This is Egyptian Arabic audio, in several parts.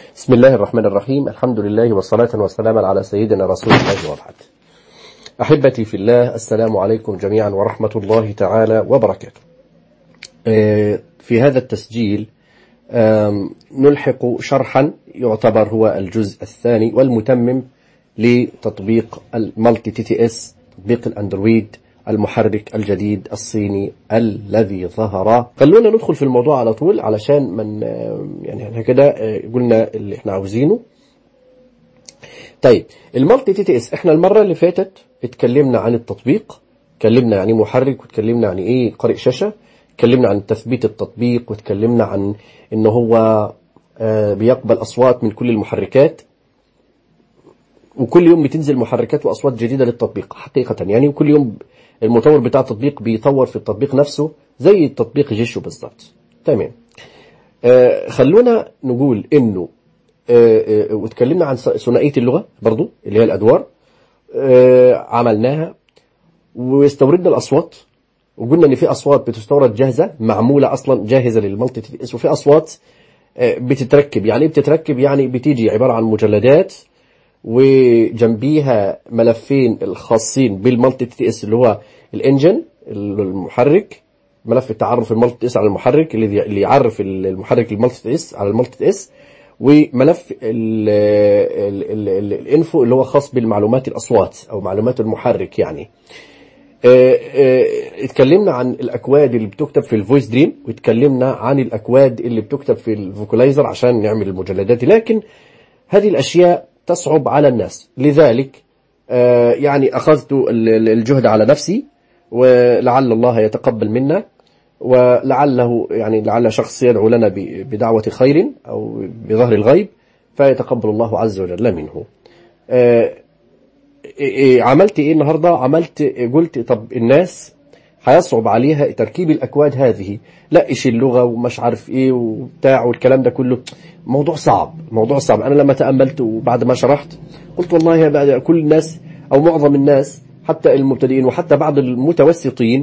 بسم الله الرحمن الرحيم الحمد لله والصلاة والسلام على سيدنا رسول الله وبعد أحبتي في الله السلام عليكم جميعا ورحمة الله تعالى وبركاته في هذا التسجيل نلحق شرحا يعتبر هو الجزء الثاني والمتمم لتطبيق المالتي تي تي اس تطبيق الاندرويد المحرك الجديد الصيني الذي ظهر خلونا ندخل في الموضوع على طول علشان من يعني احنا كده قلنا اللي احنا عاوزينه طيب المالتي تي تي اس احنا المرة اللي فاتت اتكلمنا عن التطبيق اتكلمنا يعني محرك واتكلمنا عن ايه قارئ شاشة اتكلمنا عن تثبيت التطبيق واتكلمنا عن ان هو بيقبل اصوات من كل المحركات وكل يوم بتنزل محركات واصوات جديدة للتطبيق حقيقة يعني وكل يوم المطور بتاع التطبيق بيطور في التطبيق نفسه زي التطبيق جيشو بالظبط تمام آه خلونا نقول انه آه آه واتكلمنا عن ثنائيه اللغه برضو اللي هي الادوار آه عملناها واستوردنا الاصوات وقلنا ان في اصوات بتستورد جاهزه معموله اصلا جاهزه للمالتي تي اس وفي اصوات آه بتتركب يعني بتتركب يعني بتيجي عباره عن مجلدات وجنبيها ملفين الخاصين بالمالتي تي اس اللي هو الانجن المحرك ملف التعرف المالتي تي اس على المحرك اللي اللي يعرف المحرك المالتي تي اس على المالتي تي اس وملف الانفو اللي هو خاص بالمعلومات الاصوات او معلومات المحرك يعني اتكلمنا عن الاكواد اللي بتكتب في الفويس دريم واتكلمنا عن الاكواد اللي بتكتب في الفوكولايزر عشان نعمل المجلدات لكن هذه الاشياء تصعب على الناس لذلك يعني أخذت الجهد على نفسي ولعل الله يتقبل منا ولعله يعني لعل شخص يدعو لنا بدعوة خير أو بظهر الغيب فيتقبل الله عز وجل منه عملت ايه النهاردة عملت قلت طب الناس هيصعب عليها تركيب الأكواد هذه لا إيش اللغة ومش عارف إيه وبتاع والكلام ده كله موضوع صعب موضوع صعب أنا لما تأملت وبعد ما شرحت قلت والله بقى كل الناس أو معظم الناس حتى المبتدئين وحتى بعض المتوسطين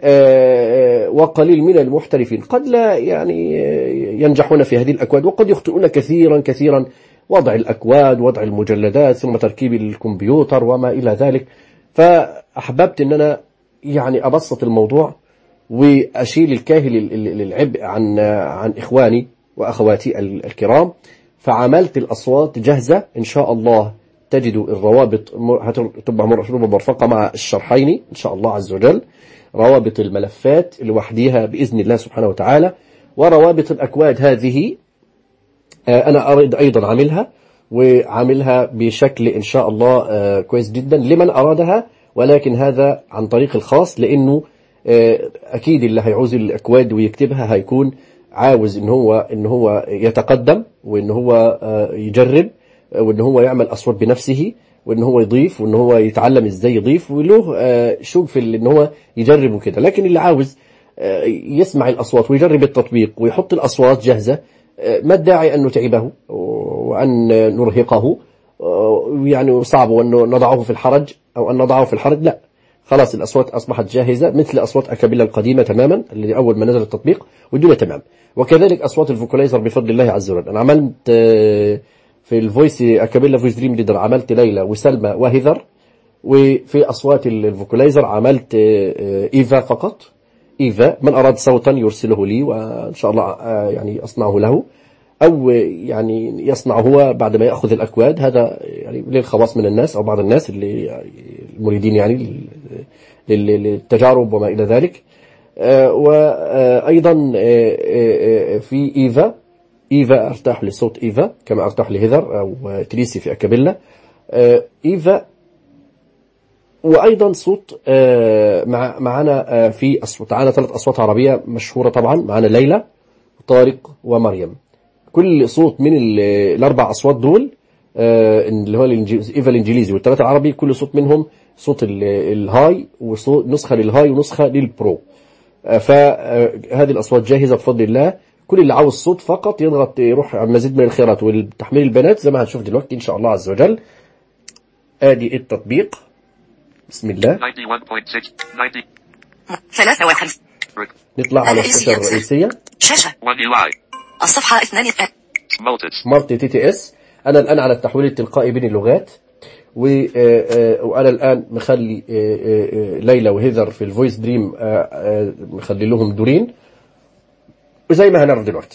وقليل من المحترفين قد لا يعني ينجحون في هذه الأكواد وقد يخطئون كثيرا كثيرا وضع الأكواد وضع المجلدات ثم تركيب الكمبيوتر وما إلى ذلك فأحببت أن أنا يعني أبسط الموضوع وأشيل الكاهل العبء عن عن إخواني وأخواتي الكرام فعملت الأصوات جاهزة إن شاء الله تجدوا الروابط تبقى مرفقة مع الشرحين إن شاء الله عز وجل روابط الملفات لوحديها بإذن الله سبحانه وتعالى وروابط الأكواد هذه أنا أريد أيضا عاملها وعاملها بشكل إن شاء الله كويس جدا لمن أرادها ولكن هذا عن طريق الخاص لأنه أكيد اللي هيعوز الأكواد ويكتبها هيكون عاوز إن هو إن هو يتقدم وإن هو يجرب وإن هو يعمل أصوات بنفسه وإن هو يضيف وإن هو يتعلم إزاي يضيف وله شوق في إن هو يجرب وكده لكن اللي عاوز يسمع الأصوات ويجرب التطبيق ويحط الأصوات جاهزة ما الداعي أن نتعبه وأن نرهقه يعني صعب أن نضعه في الحرج أو أن نضعه في الحرج لا خلاص الأصوات أصبحت جاهزة مثل أصوات أكابيلا القديمة تماما اللي أول ما نزل التطبيق والدنيا تمام وكذلك أصوات الفوكولايزر بفضل الله عز وجل أنا عملت في الفويس أكابيلا فويس دريم ليدر عملت ليلى وسلمى وهذر وفي أصوات الفوكولايزر عملت إيفا فقط إيفا من أراد صوتا يرسله لي وإن شاء الله يعني أصنعه له أو يعني يصنع هو بعد ما يأخذ الأكواد هذا يعني للخواص من الناس أو بعض الناس اللي المريدين يعني للتجارب وما إلى ذلك وأيضا في إيفا إيفا أرتاح لصوت إيفا كما أرتاح لهيذر أو تريسي في أكابيلا إيفا وأيضا صوت مع معنا في أصوات معنا ثلاث أصوات عربية مشهورة طبعا معنا ليلى طارق ومريم كل صوت من الأربع أصوات دول اللي هو إيفا الإنجليزي والثلاثة العربي كل صوت منهم صوت الهاي وصوت نسخة للهاي ونسخة للبرو فهذه الأصوات جاهزة بفضل الله كل اللي عاوز صوت فقط يضغط يروح على مزيد من الخيارات والتحميل البيانات زي ما هنشوف دلوقتي إن شاء الله عز وجل آدي التطبيق بسم الله 91.6 90 53 نطلع على الشاشة الرئيسية شاشة one UI الصفحة اثنان Multis. مالتي تي تي اس انا الان على التحويل التلقائي بين اللغات و- آه، آه، وانا الان مخلي آه، آه، آه، ليلى وهيذر في الفويس دريم آه، آه، مخلي لهم دورين وزي ما هنعرف دلوقتي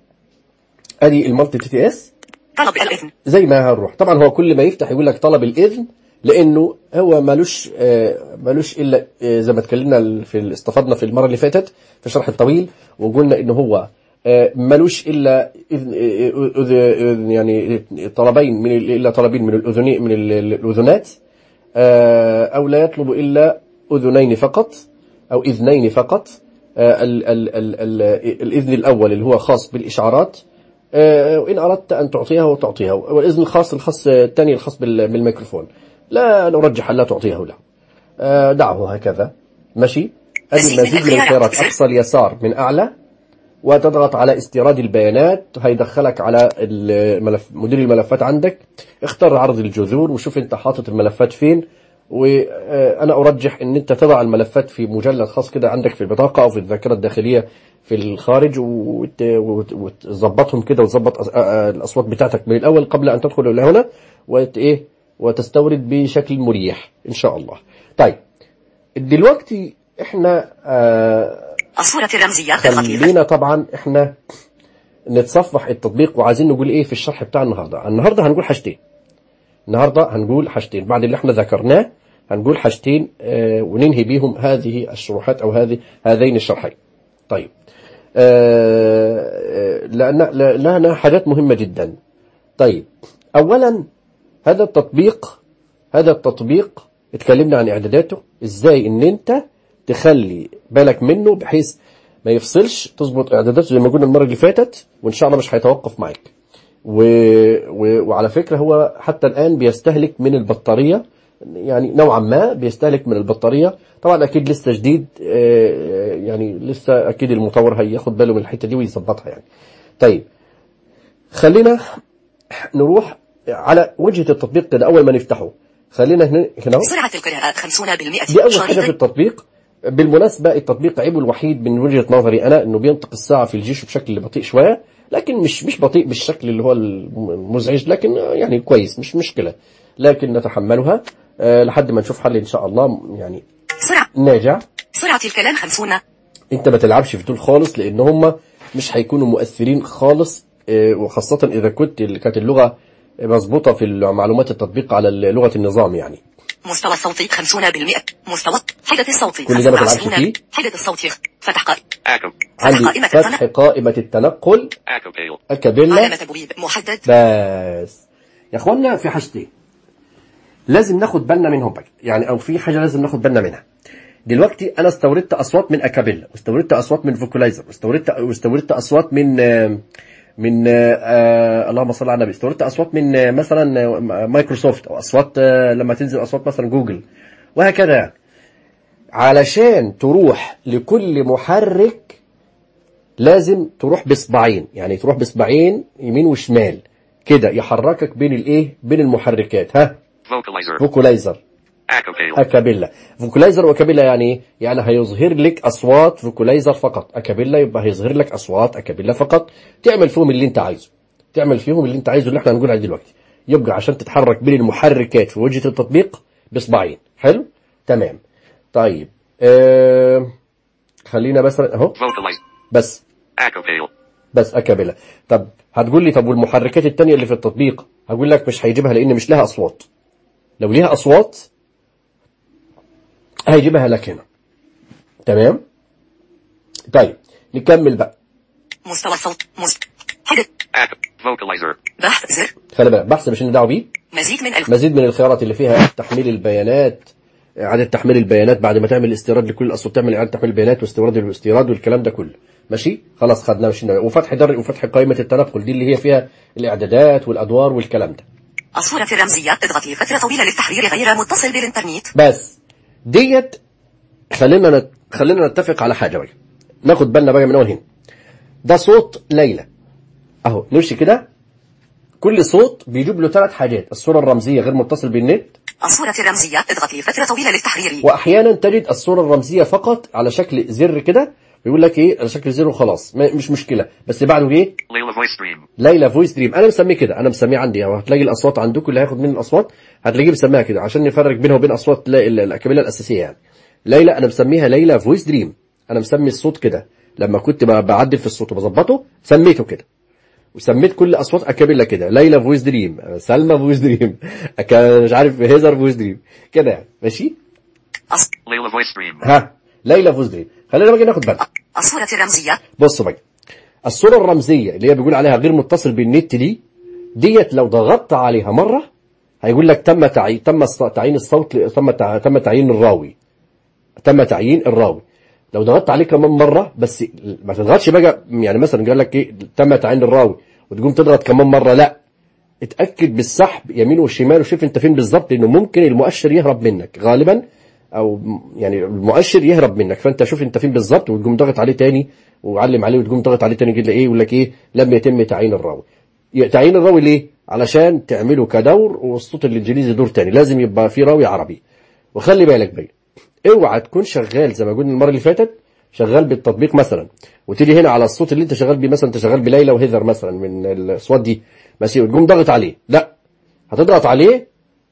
ادي المالتي تي تي اس طلب الإذن زي ما هنروح طبعا هو كل ما يفتح يقول لك طلب الاذن لانه هو ملوش آه، ملوش الا آه، زي ما اتكلمنا في استفدنا في المره اللي فاتت في الشرح الطويل وقلنا ان هو آه، ملوش الا إذن آه، أذ- أذن يعني طلبين من ال- الا طلبين من الاذنين من ال- الاذنات آه، او لا يطلب الا اذنين فقط او اذنين فقط آه، ال ال ال ال الاذن الاول اللي هو خاص بالاشعارات آه، وإن أردت أن تعطيها تعطيها والإذن الخاص الخاص الثاني الخاص بال- بالميكروفون لا نرجح أن لا تعطيه له آه، دعه هكذا ماشي أدي مزيد من مزيد من الخيارات. الخيارات أقصى اليسار من أعلى وتضغط على استيراد البيانات هيدخلك على الملف مدير الملفات عندك اختار عرض الجذور وشوف انت حاطط الملفات فين وانا ارجح ان انت تضع الملفات في مجلد خاص كده عندك في البطاقه او في الذاكره الداخليه في الخارج وت- وت- وتظبطهم كده وتظبط أص- آ- آ- الاصوات بتاعتك من الاول قبل ان تدخل الى هنا وت ايه وتستورد بشكل مريح ان شاء الله طيب دلوقتي احنا آه الصورة الرمزية الخفيفة خلينا طبعا احنا نتصفح التطبيق وعايزين نقول ايه في الشرح بتاع النهارده النهارده هنقول حاجتين النهارده هنقول حاجتين بعد اللي احنا ذكرناه هنقول حاجتين آه وننهي بيهم هذه الشروحات او هذه هذين الشرحين طيب آه آه، لان لا- لنا حاجات مهمه جدا طيب اولا هذا التطبيق هذا التطبيق اتكلمنا عن اعداداته ازاي ان انت تخلي بالك منه بحيث ما يفصلش تظبط اعداداته زي ما قلنا المره اللي فاتت وان شاء الله مش هيتوقف معاك و... و... وعلى فكره هو حتى الان بيستهلك من البطاريه يعني نوعا ما بيستهلك من البطاريه طبعا اكيد لسه جديد آه، يعني لسه اكيد المطور هياخد باله من الحته دي ويظبطها يعني طيب خلينا نروح على وجهه التطبيق كده اول ما نفتحه خلينا هنا هنا أهو. سرعة القراءة 50% دي اول حاجه في شريط التطبيق بالمناسبه التطبيق عيبه الوحيد من وجهه نظري انا انه بينطق الساعه في الجيش بشكل بطيء شويه لكن مش مش بطيء بالشكل اللي هو المزعج لكن يعني كويس مش مشكله لكن نتحملها آه، لحد ما نشوف حل ان شاء الله يعني سرعة ناجع سرعة الكلام 50 انت ما تلعبش في دول خالص لان هم مش هيكونوا مؤثرين خالص آه، وخاصه اذا كنت كانت اللغه مظبوطه في معلومات التطبيق على لغه النظام يعني مستوى الصوت 50% مستوى حدة الصوت كل ده ما تلعبش 25 فيه؟ حدة الصوت فتح قائمة Echo. عندي قائمة فتح قائمة التنقل Echo Pale. الكابيلا علامة تبويب محدد بس يا اخوانا في حاجتين لازم ناخد بالنا منهم بقى يعني او في حاجه لازم ناخد بالنا منها دلوقتي انا استوردت اصوات من اكابيلا واستوردت اصوات من فوكولايزر واستوردت واستوردت اصوات من آه، من آه، آه، اللهم صل على النبي استوردت اصوات من آه، مثلا آه، مايكروسوفت او اصوات آه، لما تنزل اصوات مثلا جوجل وهكذا يعني. علشان تروح لكل محرك لازم تروح بصباعين يعني تروح بصباعين يمين وشمال كده يحركك بين الايه بين المحركات ها Vocalizer. فوكولايزر Echo Pale. اكابيلا فوكولايزر واكابيلا يعني ايه يعني هيظهر لك اصوات فوكولايزر فقط اكابيلا يبقى هيظهر لك اصوات اكابيلا فقط تعمل فيهم اللي انت عايزه تعمل فيهم اللي انت عايزه اللي احنا هنقول عليه دلوقتي يبقى عشان تتحرك بين المحركات في وجهة التطبيق بصباعين حلو تمام طيب آه... خلينا مثلا اهو Vocalize. بس Echo Pale. بس اكابيلا طب هتقول لي طب والمحركات التانية اللي في التطبيق هقول لك مش هيجيبها لان مش لها اصوات لو ليها اصوات هيجيبها لك هنا تمام طيب نكمل بقى مستوى الصوت مست... حدة Echo. Vocalizer. بحث زر خلي بالك بحث مش دعوه بيه مزيد من الف... مزيد من الخيارات اللي فيها تحميل البيانات اعاده تحميل البيانات بعد ما تعمل استيراد لكل الاصوات تعمل اعاده تحميل البيانات واستيراد والاستيراد والكلام ده كله ماشي خلاص خدنا مشينا وفتح در وفتح قائمه التنقل دي اللي هي فيها الاعدادات والادوار والكلام ده الصورة الرمزية اضغط لفترة طويلة للتحرير غير متصل بالإنترنت بس ديت خلينا نت... خلينا نتفق على حاجه بقى ناخد بالنا بقى من اول هنا ده صوت ليلى اهو نمشي كده كل صوت بيجيب له ثلاث حاجات الصوره الرمزيه غير متصل بالنت الصورة الرمزية اضغط لفترة طويلة للتحرير واحيانا تجد الصوره الرمزيه فقط على شكل زر كده يقول لك ايه انا شكل زيرو خلاص ما- مش مشكله بس بعده ايه Layla voice stream. ليلى فويس دريم انا مسميه كده انا مسميه عندي اهو هتلاقي الاصوات عندكم اللي هياخد مني الاصوات هتلاقيه مسميها كده عشان نفرق بينها وبين اصوات لا- ال- الاكابيلا الاساسيه يعني ليلى انا مسميها ليلى فويس دريم انا مسمي الصوت كده لما كنت ب- بعدل في الصوت وبظبطه سميته كده وسميت كل اصوات اكابيلا كده ليلى فويس دريم سلمى فويس دريم أكا- مش عارف هيزر فويس دريم كده يعني ماشي أص... Layla voice stream. ها ليلى فويس دريم خلينا بقى ناخد بالنا الصورة الرمزية بص بقى الصورة الرمزية اللي هي بيقول عليها غير متصل بالنت دي ديت لو ضغطت عليها مرة هيقول لك تم تعيين تم الص- تعيين الصوت ل- تم تع- تم تعيين الراوي تم تعيين الراوي لو ضغطت عليه كمان مرة بس ما تضغطش بقى يعني مثلا قال لك ايه تم تعيين الراوي وتقوم تضغط كمان مرة لا اتأكد بالسحب يمين وشمال وشوف انت فين بالظبط لانه ممكن المؤشر يهرب منك غالبا او م- يعني المؤشر يهرب منك فانت شوف انت فين بالظبط وتقوم ضغط عليه تاني وعلم عليه وتقوم ضغط عليه تاني كده ايه يقول لك ايه لم يتم تعيين الراوي ي- تعيين الراوي ليه علشان تعمله كدور والصوت الانجليزي دور تاني لازم يبقى في راوي عربي وخلي بالك بقى اوعى تكون شغال زي ما قلنا المره اللي فاتت شغال بالتطبيق مثلا وتيجي هنا على الصوت اللي انت شغال بيه مثلا انت شغال بليلى وهيذر مثلا من الاصوات دي ماشي وتقوم ضغط عليه لا هتضغط عليه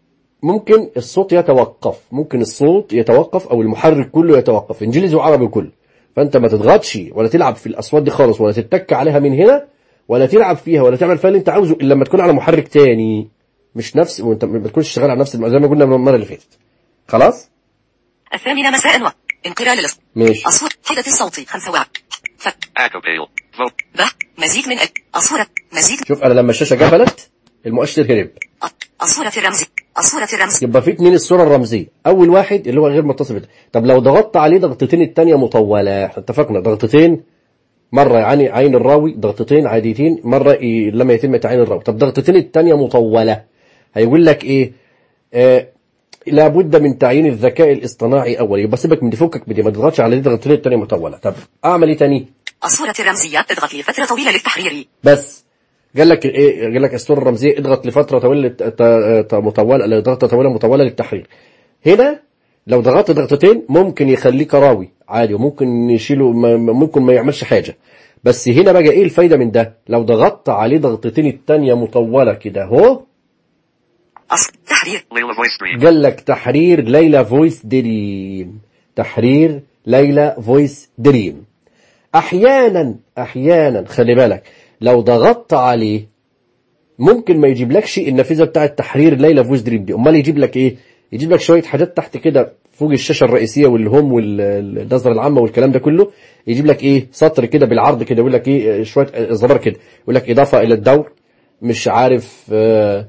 ممكن الصوت يتوقف ممكن الصوت يتوقف او المحرك كله يتوقف انجليزي وعربي كله فانت ما تضغطش ولا تلعب في الاصوات دي خالص ولا تتك عليها من هنا ولا تلعب فيها ولا تعمل فيها اللي انت عاوزه الا لما تكون على محرك تاني مش نفس وانت ما تكونش شغال على نفس الم- زي ما قلنا من المره اللي فاتت خلاص الثامنة مساء و انقلال الص... ماشي الصوت حدة الصوت خمسة و ف Acapale. Vote. ب مزيج من أك... الصورة مزيج شوف انا لما الشاشه قفلت المؤشر هرب أ- الصورة الرمزي الصورة الرمزي يبقى في اتنين الصورة الرمزية أول واحد اللي هو غير متصل بده طب لو ضغطت عليه ضغطتين التانية مطولة احنا اتفقنا ضغطتين مرة يعني عين الراوي ضغطتين عاديتين مرة إيه لما يتم تعيين الراوي طب ضغطتين التانية مطولة هيقول لك ايه آه لابد من تعيين الذكاء الاصطناعي أول يبقى سيبك من دي فكك بدي ما تضغطش على دي ضغطتين التانية مطولة طب أعمل ايه تاني الصورة الرمزية اضغط لفترة طويلة للتحرير بس قال لك ايه قال لك الصوره الرمزيه اضغط لفتره طويله ت- ت- مطوله ضغطه طويله مطوله للتحرير هنا لو ضغطت ضغطتين ممكن يخليك راوي عادي وممكن يشيله ما- ما- ممكن ما يعملش حاجه بس هنا بقى ايه الفايده من ده لو ضغطت عليه ضغطتين التانية مطوله كده اهو أص... تحرير Layla voice stream. قال لك تحرير ليلى فويس دريم تحرير ليلى فويس دريم احيانا احيانا خلي بالك لو ضغطت عليه ممكن ما يجيبلكش النافذه بتاعه تحرير ليلى فويس دريم دي امال يجيب لك ايه يجيب لك شويه حاجات تحت كده فوق الشاشه الرئيسيه والهوم والنظره العامه والكلام ده كله يجيب لك ايه سطر كده بالعرض كده يقول لك ايه شويه زرار كده يقول لك اضافه الى الدور مش عارف آه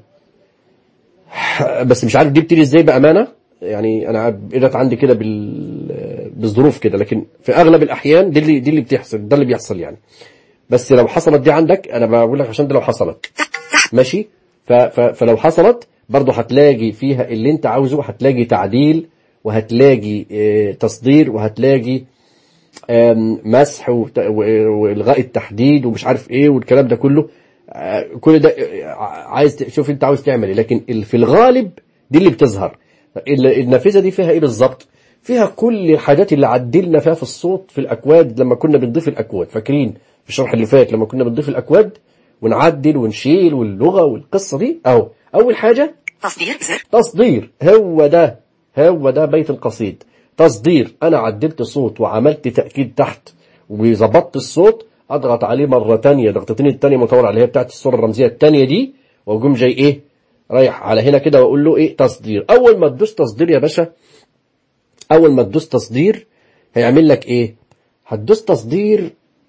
بس مش عارف دي بتيجي ازاي بامانه يعني انا اجت عندي كده بال بالظروف كده لكن في اغلب الاحيان دي اللي دي اللي بتحصل ده اللي بيحصل يعني بس لو حصلت دي عندك انا بقول لك عشان ده لو حصلت ماشي ف ف فلو حصلت برضه هتلاقي فيها اللي انت عاوزه هتلاقي تعديل وهتلاقي اه تصدير وهتلاقي آم، مسح وت- و- والغاء التحديد ومش عارف ايه والكلام ده كله آه، كل ده آه، عايز ت- شوف انت عاوز تعمل ايه لكن ال- في الغالب دي اللي بتظهر ال- النافذه دي فيها ايه بالظبط فيها كل الحاجات اللي عدلنا فيها في الصوت في الاكواد لما كنا بنضيف الاكواد فاكرين في الشرح اللي فات لما كنا بنضيف الاكواد ونعدل ونشيل واللغه والقصه دي اهو اول حاجه تصدير زر تصدير هو ده هو ده بيت القصيد تصدير انا عدلت صوت وعملت تأكيد تحت وظبطت الصوت اضغط عليه مرة تانية ضغطتين التانية مطور عليها بتاعت الصورة الرمزية التانية دي واقوم جاي ايه رايح على هنا كده واقول له ايه تصدير اول ما تدوس تصدير يا باشا اول ما تدوس تصدير هيعمل لك ايه هتدوس تصدير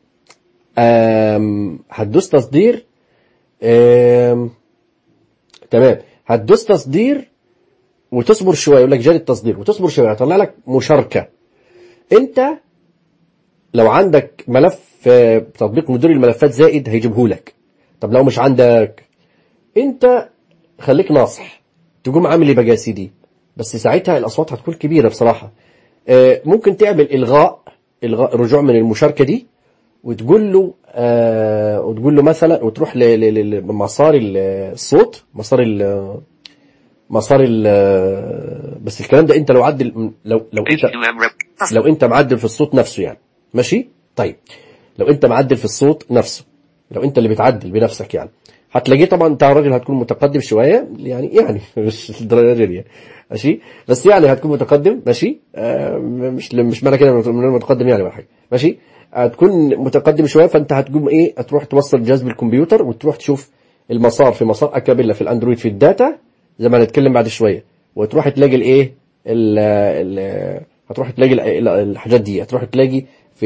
آم، هتدوس تصدير آم، تمام هتدوس تصدير وتصبر شويه يقول لك جاري التصدير وتصبر شويه هيطلع لك مشاركه انت لو عندك ملف آه، تطبيق مدير الملفات زائد هيجيبه لك طب لو مش عندك انت خليك ناصح تقوم عامل ايه بقى يا سيدي بس ساعتها الاصوات هتكون كبيره بصراحه آه، ممكن تعمل الغاء الغاء رجوع من المشاركه دي وتقول له آه وتقول له مثلا وتروح ل- ل- ل- لمسار ال- الصوت مسار ال مسار ال بس الكلام ده انت لو عدل لو لو انت HQM rep. لو انت معدل في الصوت نفسه يعني ماشي طيب لو انت معدل في الصوت نفسه لو انت اللي بتعدل بنفسك يعني هتلاقيه طبعا انت راجل هتكون متقدم شويه يعني يعني مش الدرجه دي ماشي بس يعني هتكون متقدم ماشي آه مش مش معنى كده من المتقدم يعني ولا حاجه ماشي هتكون متقدم شويه فانت هتقوم ايه هتروح توصل جهاز بالكمبيوتر وتروح تشوف المسار في مسار اكابيلا في الاندرويد في الداتا زي ما هنتكلم بعد شويه وتروح تلاقي الايه ال ال هتروح تلاقي ال- ال- الحاجات دي هتروح تلاقي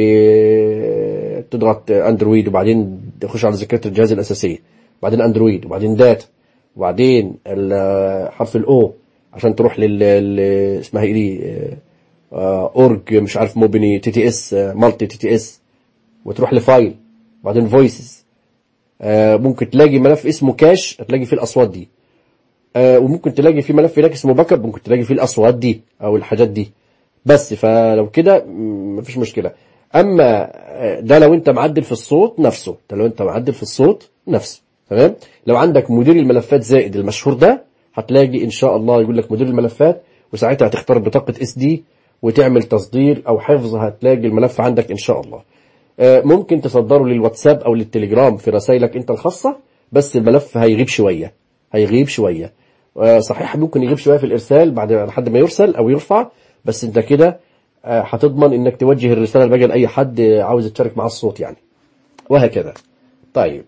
في تضغط اندرويد وبعدين تخش على ذاكره الجهاز الاساسيه وبعدين اندرويد وبعدين داتا وبعدين ال- حرف الاو عشان تروح لل لل- اسمها ايه دي آه، اورج مش عارف موبيني تي تي اس مالتي تي تي اس وتروح لفايل وبعدين فويسز ممكن تلاقي ملف اسمه كاش هتلاقي فيه الاصوات دي آه، وممكن تلاقي في ملف هناك اسمه باك اب ممكن تلاقي فيه الاصوات دي او الحاجات دي بس فلو كده م- مفيش مشكله اما آه، ده لو انت معدل في الصوت نفسه ده لو انت معدل في الصوت نفسه تمام لو عندك مدير الملفات زائد المشهور ده هتلاقي ان شاء الله يقول لك مدير الملفات وساعتها هتختار بطاقه اس دي وتعمل تصدير او حفظ هتلاقي الملف عندك ان شاء الله آه، ممكن تصدره للواتساب او للتليجرام في رسائلك انت الخاصه بس الملف هيغيب شويه هيغيب شويه آه، صحيح ممكن يغيب شويه في الارسال بعد لحد ما يرسل او يرفع بس انت كده آه، هتضمن انك توجه الرساله الباقيه لاي حد عاوز يتشارك مع الصوت يعني وهكذا طيب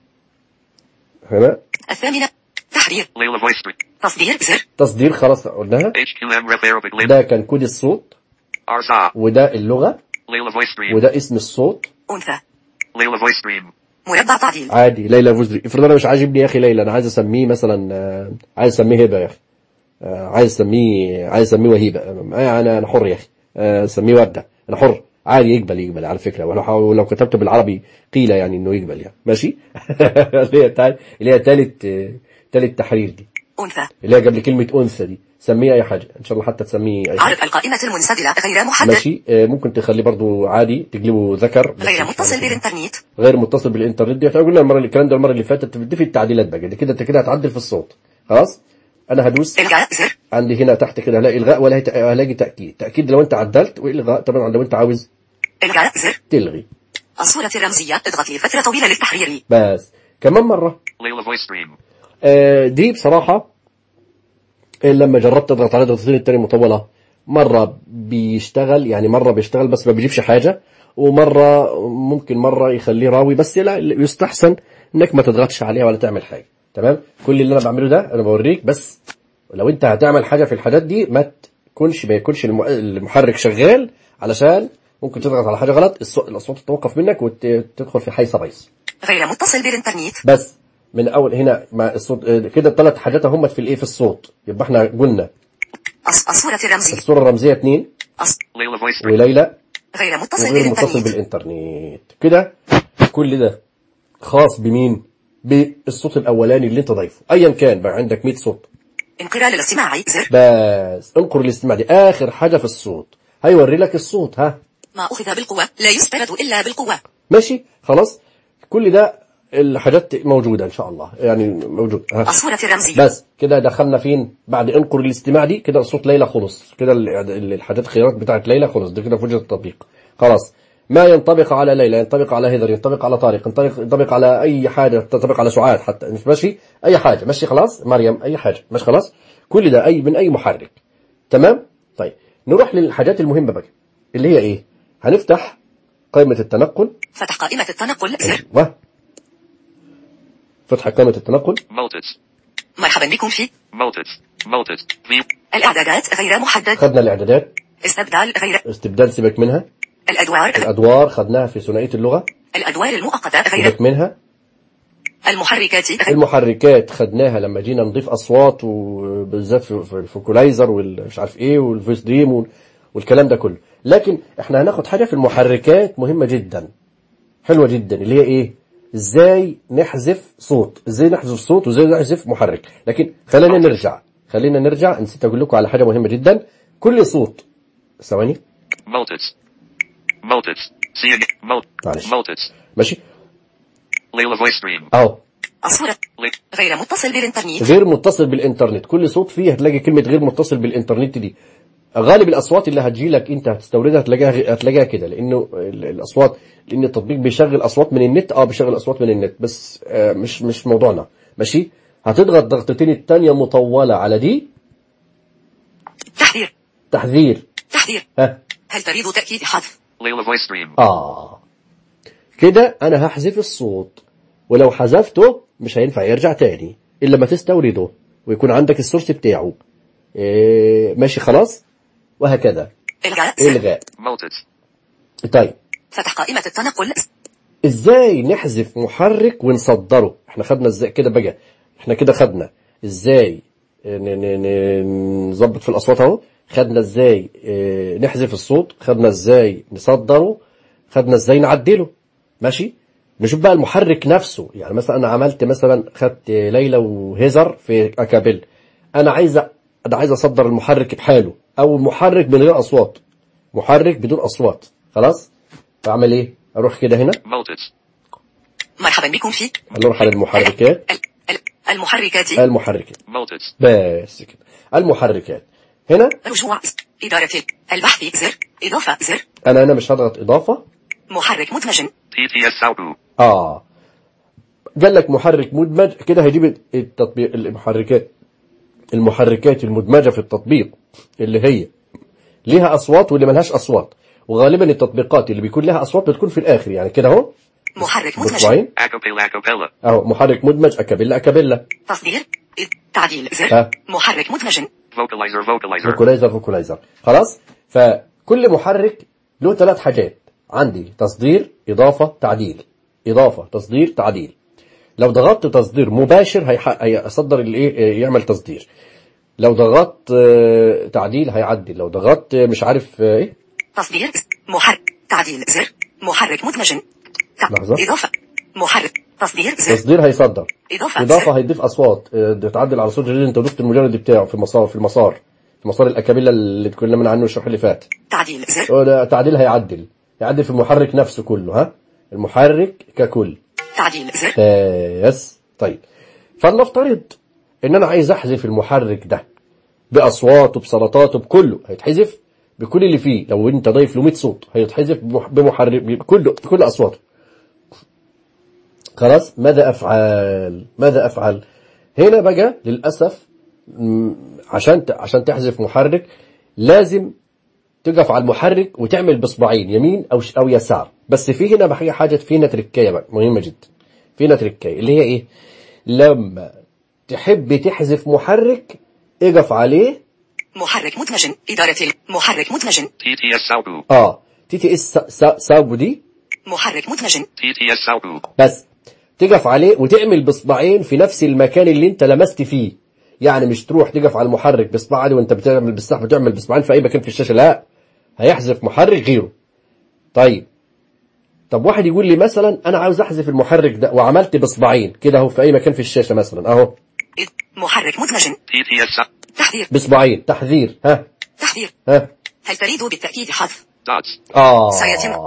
هنا الثامنة تحرير Layla voice stream. تصدير زر تصدير خلاص قلناها HQM ref Arabic lib. ده كان كود الصوت Arza. وده اللغه Layla voice stream. وده اسم الصوت أنثى Layla voice stream. مربع تعديل عادي ليلى فوزري افرض انا مش عاجبني يا اخي ليلى انا عايز اسميه مثلا آه، عايز اسميه هبه يا اخي آه، عايز اسميه عايز اسميه وهيبه آه، انا انا حر يا اخي آه، اسميه ورده انا حر عادي يقبل يقبل على فكره ولو ولو كتبته بالعربي قيل يعني انه يقبل يعني ماشي اللي هي تال- اللي هي ثالث ثالث تحرير دي أنثى اللي هي قبل كلمه انثى دي سميه اي حاجه ان شاء الله حتى تسميه اي حاجه عرض القائمة المنسدلة غير محدد ماشي آه، ممكن تخليه برضو عادي تقلبه ذكر بس غير مش متصل عارف إيه. بالإنترنت غير متصل بالانترنت دي احنا قلنا المره الكلام ده المره اللي فاتت دي في التعديلات بقى دي كده انت كده هتعدل في الصوت خلاص انا هدوس إلغاء زر عندي هنا تحت كده هلاقي الغاء ولا هت- هلاقي تاكيد تاكيد لو انت عدلت والغاء طبعا لو انت عاوز إلغاء زر تلغي الصورة الرمزية اضغط لفترة طويلة للتحرير بس كمان مره Layla voice stream. آه، دي بصراحه آه، لما جربت اضغط على ضغطتين التانية مطوله مره بيشتغل يعني مره بيشتغل بس ما بيجيبش حاجه ومره ممكن مره يخليه راوي بس لا يستحسن انك ما تضغطش عليها ولا تعمل حاجه تمام كل اللي انا بعمله ده انا بوريك بس لو انت هتعمل حاجه في الحاجات دي ما تكونش ما يكونش الم- المحرك شغال علشان ممكن تضغط على حاجه غلط الص- الاصوات تتوقف منك وتدخل في حيص بيص غير متصل بالإنترنت بس من اول هنا مع الصوت آه، كده الثلاث حاجات هم في الايه في الصوت يبقى احنا قلنا الص- الصورة الرمزية الصوره الرمزيه اثنين الص- Layla voice stream. وليلى غير متصل وغير متصل بالإنترنت بالانترنت كده كل ده خاص بمين بالصوت الاولاني اللي انت ضايفه ايا كان بقى عندك 100 صوت انقلال الاستماعي زر بس انقر الاستماع دي اخر حاجه في الصوت هيوري لك الصوت ها ما أخذ بالقوة لا يسترد إلا بالقوة ماشي خلاص كل ده الحاجات موجوده ان شاء الله يعني موجود ها الصورة الرمزية بس كده دخلنا فين بعد انقر الاستماع دي كده صوت ليلى خلص كده ال- ال- الحاجات الخيارات بتاعت ليلى خلص دي كده في وجه التطبيق خلاص ما ينطبق على ليلى ينطبق على هيدر ينطبق على طارق ينطبق, ينطبق على اي حاجه تنطبق على سعاد حتى مش ماشي اي حاجه ماشي خلاص مريم اي حاجه مش خلاص كل ده اي من اي محرك تمام طيب نروح للحاجات المهمه بقى اللي هي ايه هنفتح قائمه التنقل فتح قائمة التنقل زر ايوه فتح قائمه التنقل Multits. مرحبا بكم في Multits. Multits. View. الإعدادات غير محدد خدنا الاعدادات استبدال غير استبدال سيبك منها الأدوار الادوار خدناها في ثنائيه اللغه الأدوار المؤقتة غير سيبك منها المحركات غير المحركات خدناها لما جينا نضيف اصوات وبالذات في في الفوكولايزر والمش عارف ايه والفويس دريم وال- والكلام ده كله لكن احنا هناخد حاجه في المحركات مهمه جدا حلوه جدا اللي هي ايه ازاي نحذف صوت ازاي نحذف صوت وازاي نحذف محرك لكن خلينا نرجع خلينا نرجع نسيت اقول لكم على حاجه مهمه جدا كل صوت ثواني Multits. Multits. See again. Mul- معلش. Multits. ماشي Layla voice stream. اهو الصورة Lay- غير متصل بالإنترنت غير متصل بالانترنت كل صوت فيه هتلاقي كلمة غير متصل بالانترنت دي غالب الاصوات اللي هتجي لك انت هتستوردها هتلاقيها هتلاقيها كده لانه ال- الاصوات لان التطبيق بيشغل اصوات من النت اه بيشغل اصوات من النت بس آه مش مش موضوعنا ماشي هتضغط ضغطتين الثانيه مطوله على دي تحذير تحذير تحذير ها هل تريد تأكيد حذف Layla voice stream. اه كده انا هحذف الصوت ولو حذفته مش هينفع يرجع تاني الا ما تستورده ويكون عندك السورس بتاعه إيه ماشي خلاص وهكذا إلغاء زر. الغاء Multits. طيب فتح قائمة التنقل ازاي نحذف محرك ونصدره احنا خدنا ازاي كده بقى احنا كده خدنا ازاي ن- ن- ن- نظبط في الاصوات اهو خدنا ازاي اه، نحذف الصوت خدنا ازاي نصدره خدنا ازاي نعدله ماشي نشوف بقى المحرك نفسه يعني مثلا انا عملت مثلا خدت ليلى وهيزر في اكابيل انا عايز أ- انا عايز اصدر المحرك بحاله او محرك من غير اصوات محرك بدون اصوات خلاص فاعمل ايه اروح كده هنا Multits. مرحبا بكم في هنروح على المحركات ال- ال- المحركات المحركات Multits. بس كده المحركات هنا رجوع إدارة البحث زر إضافة زر انا هنا مش هضغط اضافه محرك مدمج TTS Saubu. اه قال لك محرك مدمج كده هيجيب التطبيق المحركات المحركات المدمجه في التطبيق اللي هي ليها اصوات واللي ملهاش اصوات وغالبا التطبيقات اللي بيكون لها اصوات بتكون في الاخر يعني كده اهو محرك مدمج بصبعين Acapella Acapella. اهو محرك مدمج اكابيلا اكابيلا تصدير إد- تعديل ها. زر محرك مدمج Vocalizer Vocalizer. فوكولايزر فوكولايزر خلاص فكل محرك له ثلاث حاجات عندي تصدير اضافه تعديل اضافه تصدير تعديل لو ضغطت تصدير مباشر هيح- هيصدر الايه يعمل تصدير لو ضغطت آه، تعديل هيعدل لو ضغطت آه، مش عارف آه، ايه تصدير محرك تعديل زر محرك مدمج تع- لحظة. إضافة محرك تصدير زر تصدير هيصدر إضافة اضافه زر هيضيف اصوات آه، تعدل على صوت الجديد انت ضفت المجرد بتاعه في المسار في المسار في مسار الاكابيلا اللي اتكلمنا عنه الشرح اللي فات تعديل زر وده تعديل هيعدل يعدل في المحرك نفسه كله ها المحرك ككل تعديل زر بس طيب فلنفترض ان انا عايز احذف المحرك ده باصواته بسلطاته بكله هيتحذف بكل اللي فيه لو انت ضايف له 100 صوت هيتحذف بمح- بمحرك بكله بكل اصواته خلاص ماذا افعل ماذا افعل هنا بقى للاسف م، عشان ت- عشان تحذف محرك لازم تقف على المحرك وتعمل بصبعين يمين او ش- او يسار بس في هنا بحاجه حاجه فينا تركايه بقى مهمه جدا فينا تركايه اللي هي ايه لما تحب تحذف محرك اقف عليه محرك مدمج إدارة محرك مدمج TTS Saubu. اه تي تي اس سابو دي محرك مدمج TTS Saubu. بس تقف عليه وتعمل بصبعين في نفس المكان اللي انت لمست فيه يعني مش تروح تقف على المحرك بصبع عادي وانت بتعمل بالسحب بتعمل بصبعين في اي مكان في الشاشه لا هيحذف محرك غيره طيب طب واحد يقول لي مثلا انا عاوز احذف المحرك ده وعملت بصبعين كده اهو في اي مكان في الشاشه مثلا اهو إد- محرك مدمج TTS Sa- تحذير بصبعين تحذير ها تحذير ها هل تريد بالتأكيد حذف Dots. اه سيتم.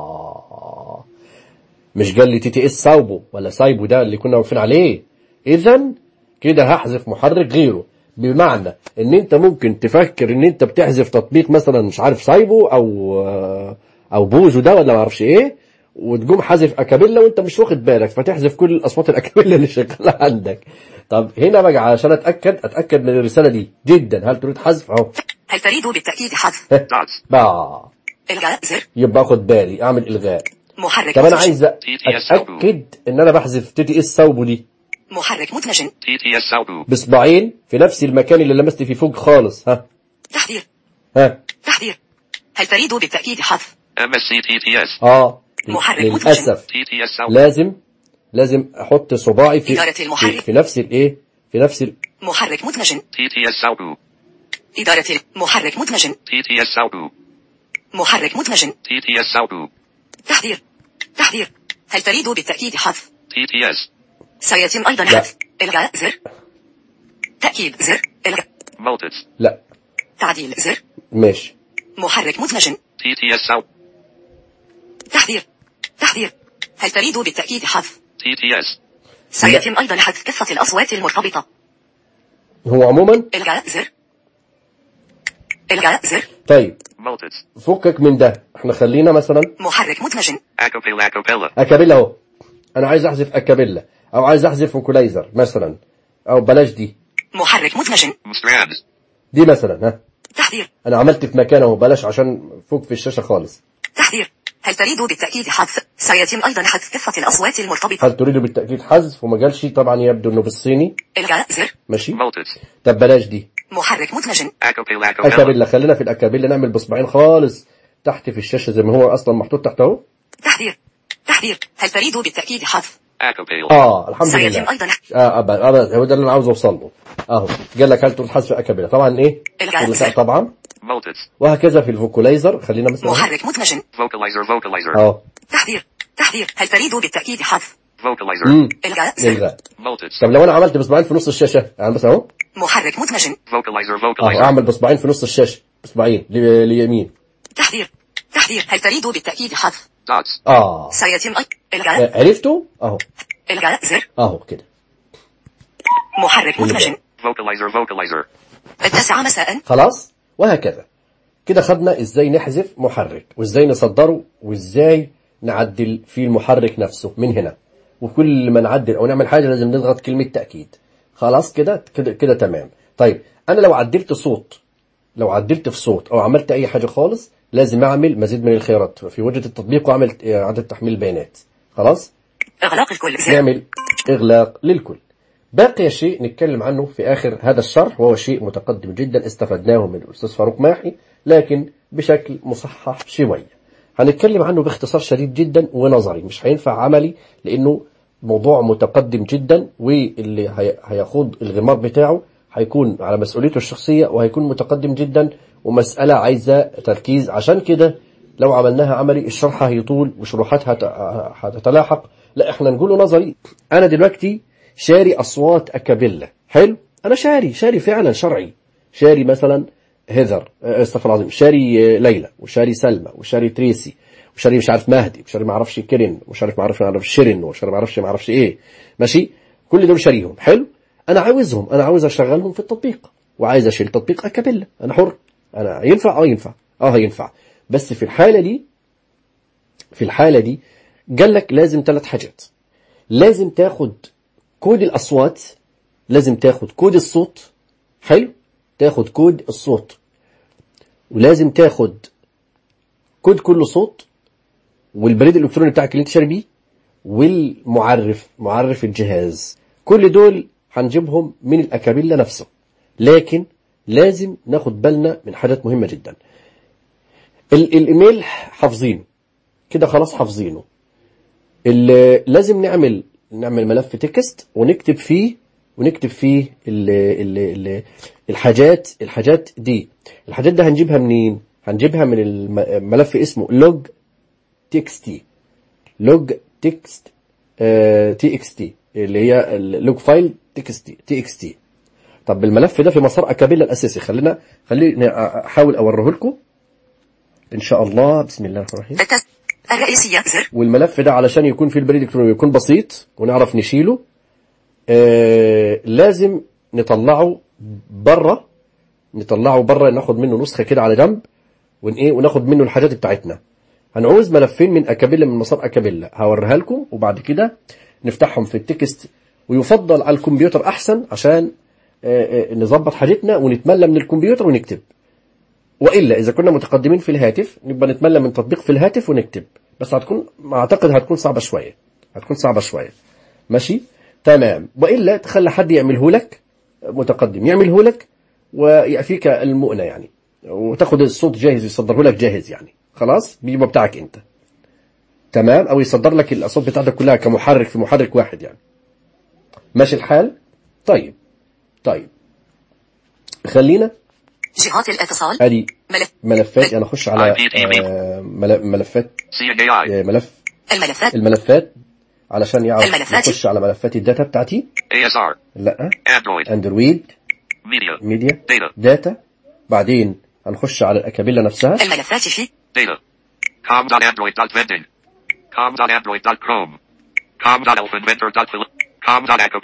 مش قال لي تي تي اس سايبو ولا سايبو ده اللي كنا واقفين عليه اذا كده هحذف محرك غيره بمعنى ان انت ممكن تفكر ان انت بتحذف تطبيق مثلا مش عارف سايبو او او بوزو ده ولا ما اعرفش ايه وتقوم حذف اكابيلا وانت مش واخد بالك فتحذف كل الاصوات الاكابيلا اللي شغاله عندك طب هنا بقى عشان اتاكد اتاكد من الرساله دي جدا هل تريد حذف اهو هل تريد بالتأكيد حذف Dots. بقى إلغاء زر يبقى اخد بالي اعمل الغاء محرك طب انا مدمج. عايز اتاكد ان انا بحذف تي تي اس ساوبو دي محرك مدمج TTS Saubu. بصباعين في نفس المكان اللي لمست فيه فوق خالص ها تحذير ها تحذير هل تريد بالتأكيد حذف MSC TTS. اه محرك للاسف TTS Saubu. لازم لازم احط صباعي في إدارة المحرك. في, في نفس الايه في نفس ال... محرك مدمج TTS Saubu. إدارة محرك مدمج TTS Saubu. محرك مدمج TTS Saubu. تحذير تحذير هل تريد بالتأكيد حذف TTS. سيتم أيضا لا. حذف إلغاء زر تأكيد زر إلغاء Multits. لا تعديل زر ماشي محرك مدمج TTS Saubu. تحذير تحذير هل تريد بالتأكيد حذف TTS. سيتم أيضا حذف كافة الأصوات المرتبطة هو عموما إلغاء زر إلغاء زر طيب Multits. فكك من ده احنا خلينا مثلا محرك مدمج Acapella acapella. اكابيلا اهو انا عايز احذف اكابيلا او عايز احذف فوكولايزر مثلا او بلاش دي محرك مدمج Strands. دي مثلا ها تحذير انا عملت في مكانه اهو بلاش عشان فوق في الشاشه خالص تحذير هل تريد بالتأكيد حذف سيتم أيضا حذف كافة الأصوات المرتبطة هل تريد بالتاكيد حذف وما قالش طبعا يبدو انه بالصيني إلغاء زر ماشي Multits. طب بلاش دي محرك مدمج Acapella acapella. اكابيلا خلينا في الاكابيلا نعمل بصبعين خالص تحت في الشاشه زي ما هو اصلا محطوط تحت اهو تحذير تحذير هل تريد بالتأكيد حذف Acapella. اه الحمد سيتم لله أيضا اه أبا أبا هو ده اللي انا عاوز اوصل له اهو قال لك هل تريد حذف اكابيلا طبعا ايه الغاء. لا طبعا Multits. وهكذا في الفوكولايزر خلينا مثلا محرك مدمج Vocalizer vocalizer. اه تحذير تحذير هل تريد بالتأكيد حذف Vocalizer. امم إلغاء زر الغاء Multits. طب لو انا عملت بصبعين في نص الشاشه يعني بس اهو محرك مدمج Vocalizer اهو vocalizer. اعمل بصبعين في نص الشاشه بصبعين ل- ليمين تحذير تحذير هل تريد بالتأكيد حذف Dots. اه سيتم أي... إلغاء آه، عرفتوا اهو إلغاء زر اهو كده محرك مدمج Vocalizer vocalizer. التاسعة مساء خلاص وهكذا كده خدنا ازاي نحذف محرك وازاي نصدره وازاي نعدل في المحرك نفسه من هنا وكل ما نعدل او نعمل حاجه لازم نضغط كلمه تاكيد خلاص كده كده كده تمام طيب انا لو عدلت صوت لو عدلت في صوت او عملت اي حاجه خالص لازم اعمل مزيد من الخيارات في وجهه التطبيق واعمل اعاده تحميل البيانات خلاص إغلاق الكل زر نعمل إغلاق للكل باقي شيء نتكلم عنه في آخر هذا الشرح وهو شيء متقدم جدا استفدناه من الأستاذ فاروق ماحي لكن بشكل مصحح شوية هنتكلم عنه باختصار شديد جدا ونظري مش هينفع عملي لأنه موضوع متقدم جدا واللي هي- هيخوض الغمار بتاعه هيكون على مسؤوليته الشخصية وهيكون متقدم جدا ومسألة عايزة تركيز عشان كده لو عملناها عملي الشرح هيطول وشروحاتها هت- هتتلاحق لا احنا نقوله نظري انا دلوقتي شاري اصوات اكابيلا حلو انا شاري شاري فعلا شرعي شاري مثلا هيذر آه، استغفر الله العظيم شاري آه، ليلى وشاري سلمى وشاري تريسي وشاري مش عارف مهدي وشاري ما اعرفش كيرين وشاري ما اعرفش ما اعرفش شيرين وشاري ما اعرفش ما اعرفش ايه ماشي كل دول شاريهم حلو انا عاوزهم انا عاوز اشغلهم في التطبيق وعايز اشيل تطبيق اكابيلا انا حر انا ينفع اه ينفع اه ينفع بس في الحالة دي في الحالة دي قال لك لازم ثلاث حاجات لازم تاخد كود الأصوات لازم تاخد كود الصوت حلو تاخد كود الصوت ولازم تاخد كود كل صوت والبريد الإلكتروني بتاعك اللي انت شاري بيه والمعرف معرف الجهاز كل دول هنجيبهم من الأكابيلا نفسه لكن لازم ناخد بالنا من حاجات مهمة جدا ال- الايميل حافظينه كده خلاص حافظينه ال- لازم نعمل نعمل ملف تكست ونكتب فيه ونكتب فيه ال ال ال الحاجات الحاجات دي الحاجات ده هنجيبها منين هنجيبها من الملف اسمه log txt log text تي اكس تي اللي هي اللوج فايل تكست تي اكس تي طب الملف ده في مسار اكابيلا الاساسي خلينا خليني احاول اوريه لكم ان شاء الله بسم الله الرحمن الرحيم التس... الرئيسية زر والملف ده علشان يكون فيه البريد الالكتروني يكون بسيط ونعرف نشيله آه لازم نطلعه بره نطلعه بره ناخد منه نسخه كده على جنب ون ايه وناخد منه الحاجات بتاعتنا هنعوز ملفين من اكابيلا من مسار اكابيلا هوريها لكم وبعد كده نفتحهم في التكست ويفضل على الكمبيوتر احسن عشان آه، آه، نظبط حاجتنا ونتملى من الكمبيوتر ونكتب والا اذا كنا متقدمين في الهاتف نبقى نتملى من تطبيق في الهاتف ونكتب بس هتكون اعتقد هتكون صعبه شويه هتكون صعبه شويه ماشي تمام والا تخلي حد يعمله لك متقدم يعمله لك ويأفيك المؤنة يعني وتاخد الصوت جاهز يصدره لك جاهز يعني خلاص بيبقى بتاعك انت تمام او يصدر لك الاصوات بتاعتك كلها كمحرك في محرك واحد يعني ماشي الحال طيب طيب خلينا جهات الاتصال ادي ملف ملفات يعني اخش على IPTV. آه، مل- ملفات CNAI. آه، ملف الملفات الملفات علشان يعرف الملفات. يخش على ملفات الداتا بتاعتي ASR. لا Android. اندرويد Media. ميديا Data. داتا بعدين هنخش على الاكابيلا نفسها الملفات في Data. com.android.vending. com.android.chrome. com.elfinventor.philip.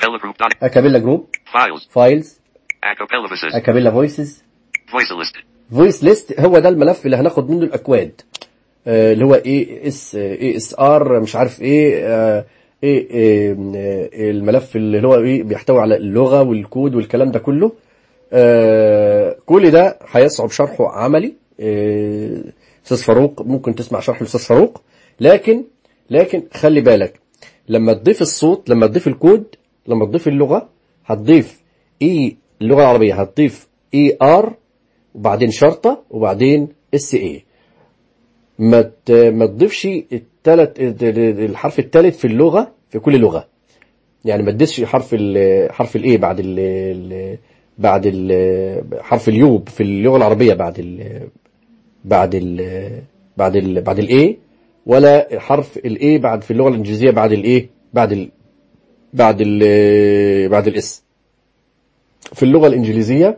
com.acapellagroup. اكابيلا جروب Files. فايلز Acapella voices. اكابيلا فويسز Voice list. فويس ليست هو ده الملف اللي هناخد منه الاكواد آه، اللي هو اي اس اي اس ار مش عارف ايه آه، ايه آه، الملف اللي هو ايه بيحتوي على اللغه والكود والكلام ده كله آه، كل ده هيصعب شرحه عملي آه، استاذ فاروق ممكن تسمع شرح الاستاذ فاروق لكن لكن خلي بالك لما تضيف الصوت لما تضيف الكود لما تضيف اللغه هتضيف اي اللغه العربيه هتضيف اي ار وبعدين شرطه وبعدين اس اي ما ت- ما تضيفش التلت الحرف الثالث في اللغه في كل لغه يعني ما تدسش حرف ال حرف الايه بعد ال ال- بعد ال حرف اليوب في اللغه العربيه بعد ال بعد ال بعد ال بعد الايه ولا حرف الايه بعد في اللغه الانجليزيه بعد الايه بعد ال بعد ال بعد الاس في اللغه الانجليزيه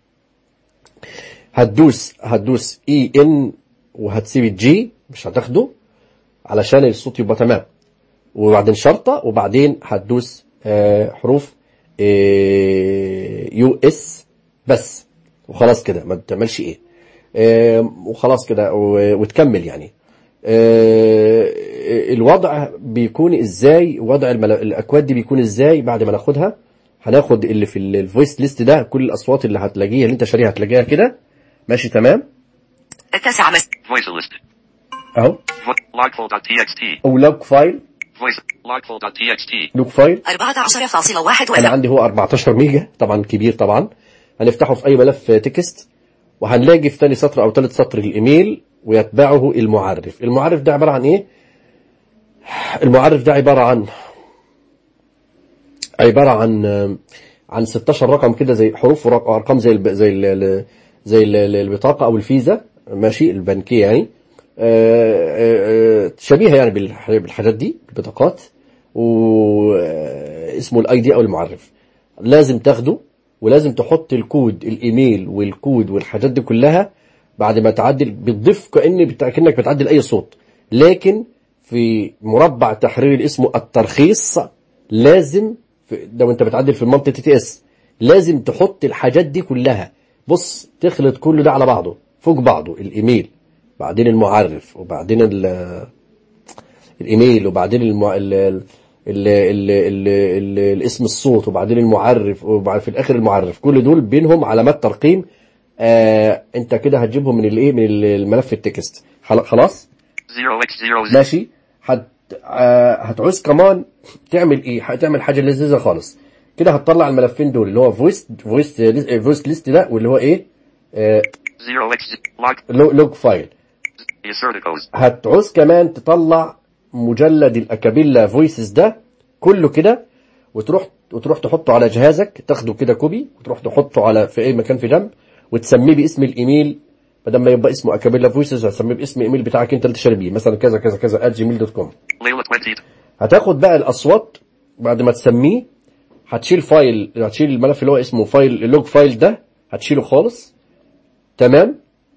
هتدوس هتدوس اي ان وهتسيب الجي مش هتاخده علشان الصوت يبقى تمام وبعدين شرطة وبعدين هتدوس آه، حروف يو اس بس وخلاص كده ما تعملش ايه آه، وخلاص كده و- وتكمل يعني آه، الوضع بيكون ازاي وضع المل... الاكواد دي بيكون ازاي بعد ما ناخدها هناخد اللي في الفويس ليست ده كل الاصوات اللي هتلاقيها اللي انت شاريها هتلاقيها كده ماشي تمام التاسع مس Voice list. اهو Vo- Logful.txt. او لوج فايل Voice. Logful.txt. لوج فايل 14.1 انا عندي هو 14 ميجا طبعا كبير طبعا هنفتحه في اي ملف تكست وهنلاقي في ثاني سطر او ثالث سطر الايميل ويتبعه المعرف المعرف ده عباره عن ايه المعرف ده عباره عن عباره عن عن 16 رقم كده زي حروف ورق- وارقام زي الب... زي ال... زي ال- ال- البطاقه او الفيزا ماشي البنكيه يعني آه، آه، آه، شبيهه يعني بالح- بالحاجات دي البطاقات واسمه الاي دي او المعرف لازم تاخده ولازم تحط الكود الايميل والكود والحاجات دي كلها بعد ما تعدل بتضيف كأن بتاع- كأنك بتعدل اي صوت لكن في مربع تحرير اللي اسمه الترخيص لازم في لو انت بتعدل في المنطقه تي تي اس لازم تحط الحاجات دي كلها بص تخلط كل ده على بعضه فوق بعضه الايميل بعدين المعرف وبعدين ال- الايميل وبعدين المع... ال... ال... ال... ال... ال... ال... الاسم الصوت وبعدين المعرف وبعد في الاخر المعرف كل دول بينهم علامات ترقيم آه انت كده هتجيبهم من الايه من الملف التكست خلا- خلاص 0x00. ماشي هت آه هتعوز كمان تعمل ايه هتعمل حاجه لذيذه خالص كده هتطلع الملفين دول اللي هو فويس فويس فويس ليست ده واللي هو ايه آه 0x. Log. لو- لوج فايل Acerticos. هتعوز كمان تطلع مجلد الاكابيلا فويسز ده كله كده وتروح وتروح تحطه على جهازك تاخده كده كوبي وتروح تحطه على في اي مكان في جنب وتسميه باسم الايميل بدل ما يبقى اسمه اكابيلا فويسز هتسميه باسم الايميل بتاعك انت اللي تشتري بيه مثلا كذا كذا كذا جيميل دوت كوم Layla 20. هتاخد بقى الاصوات بعد ما تسميه هتشيل فايل هتشيل الملف اللي هو اسمه فايل اللوج فايل ده هتشيله خالص تمام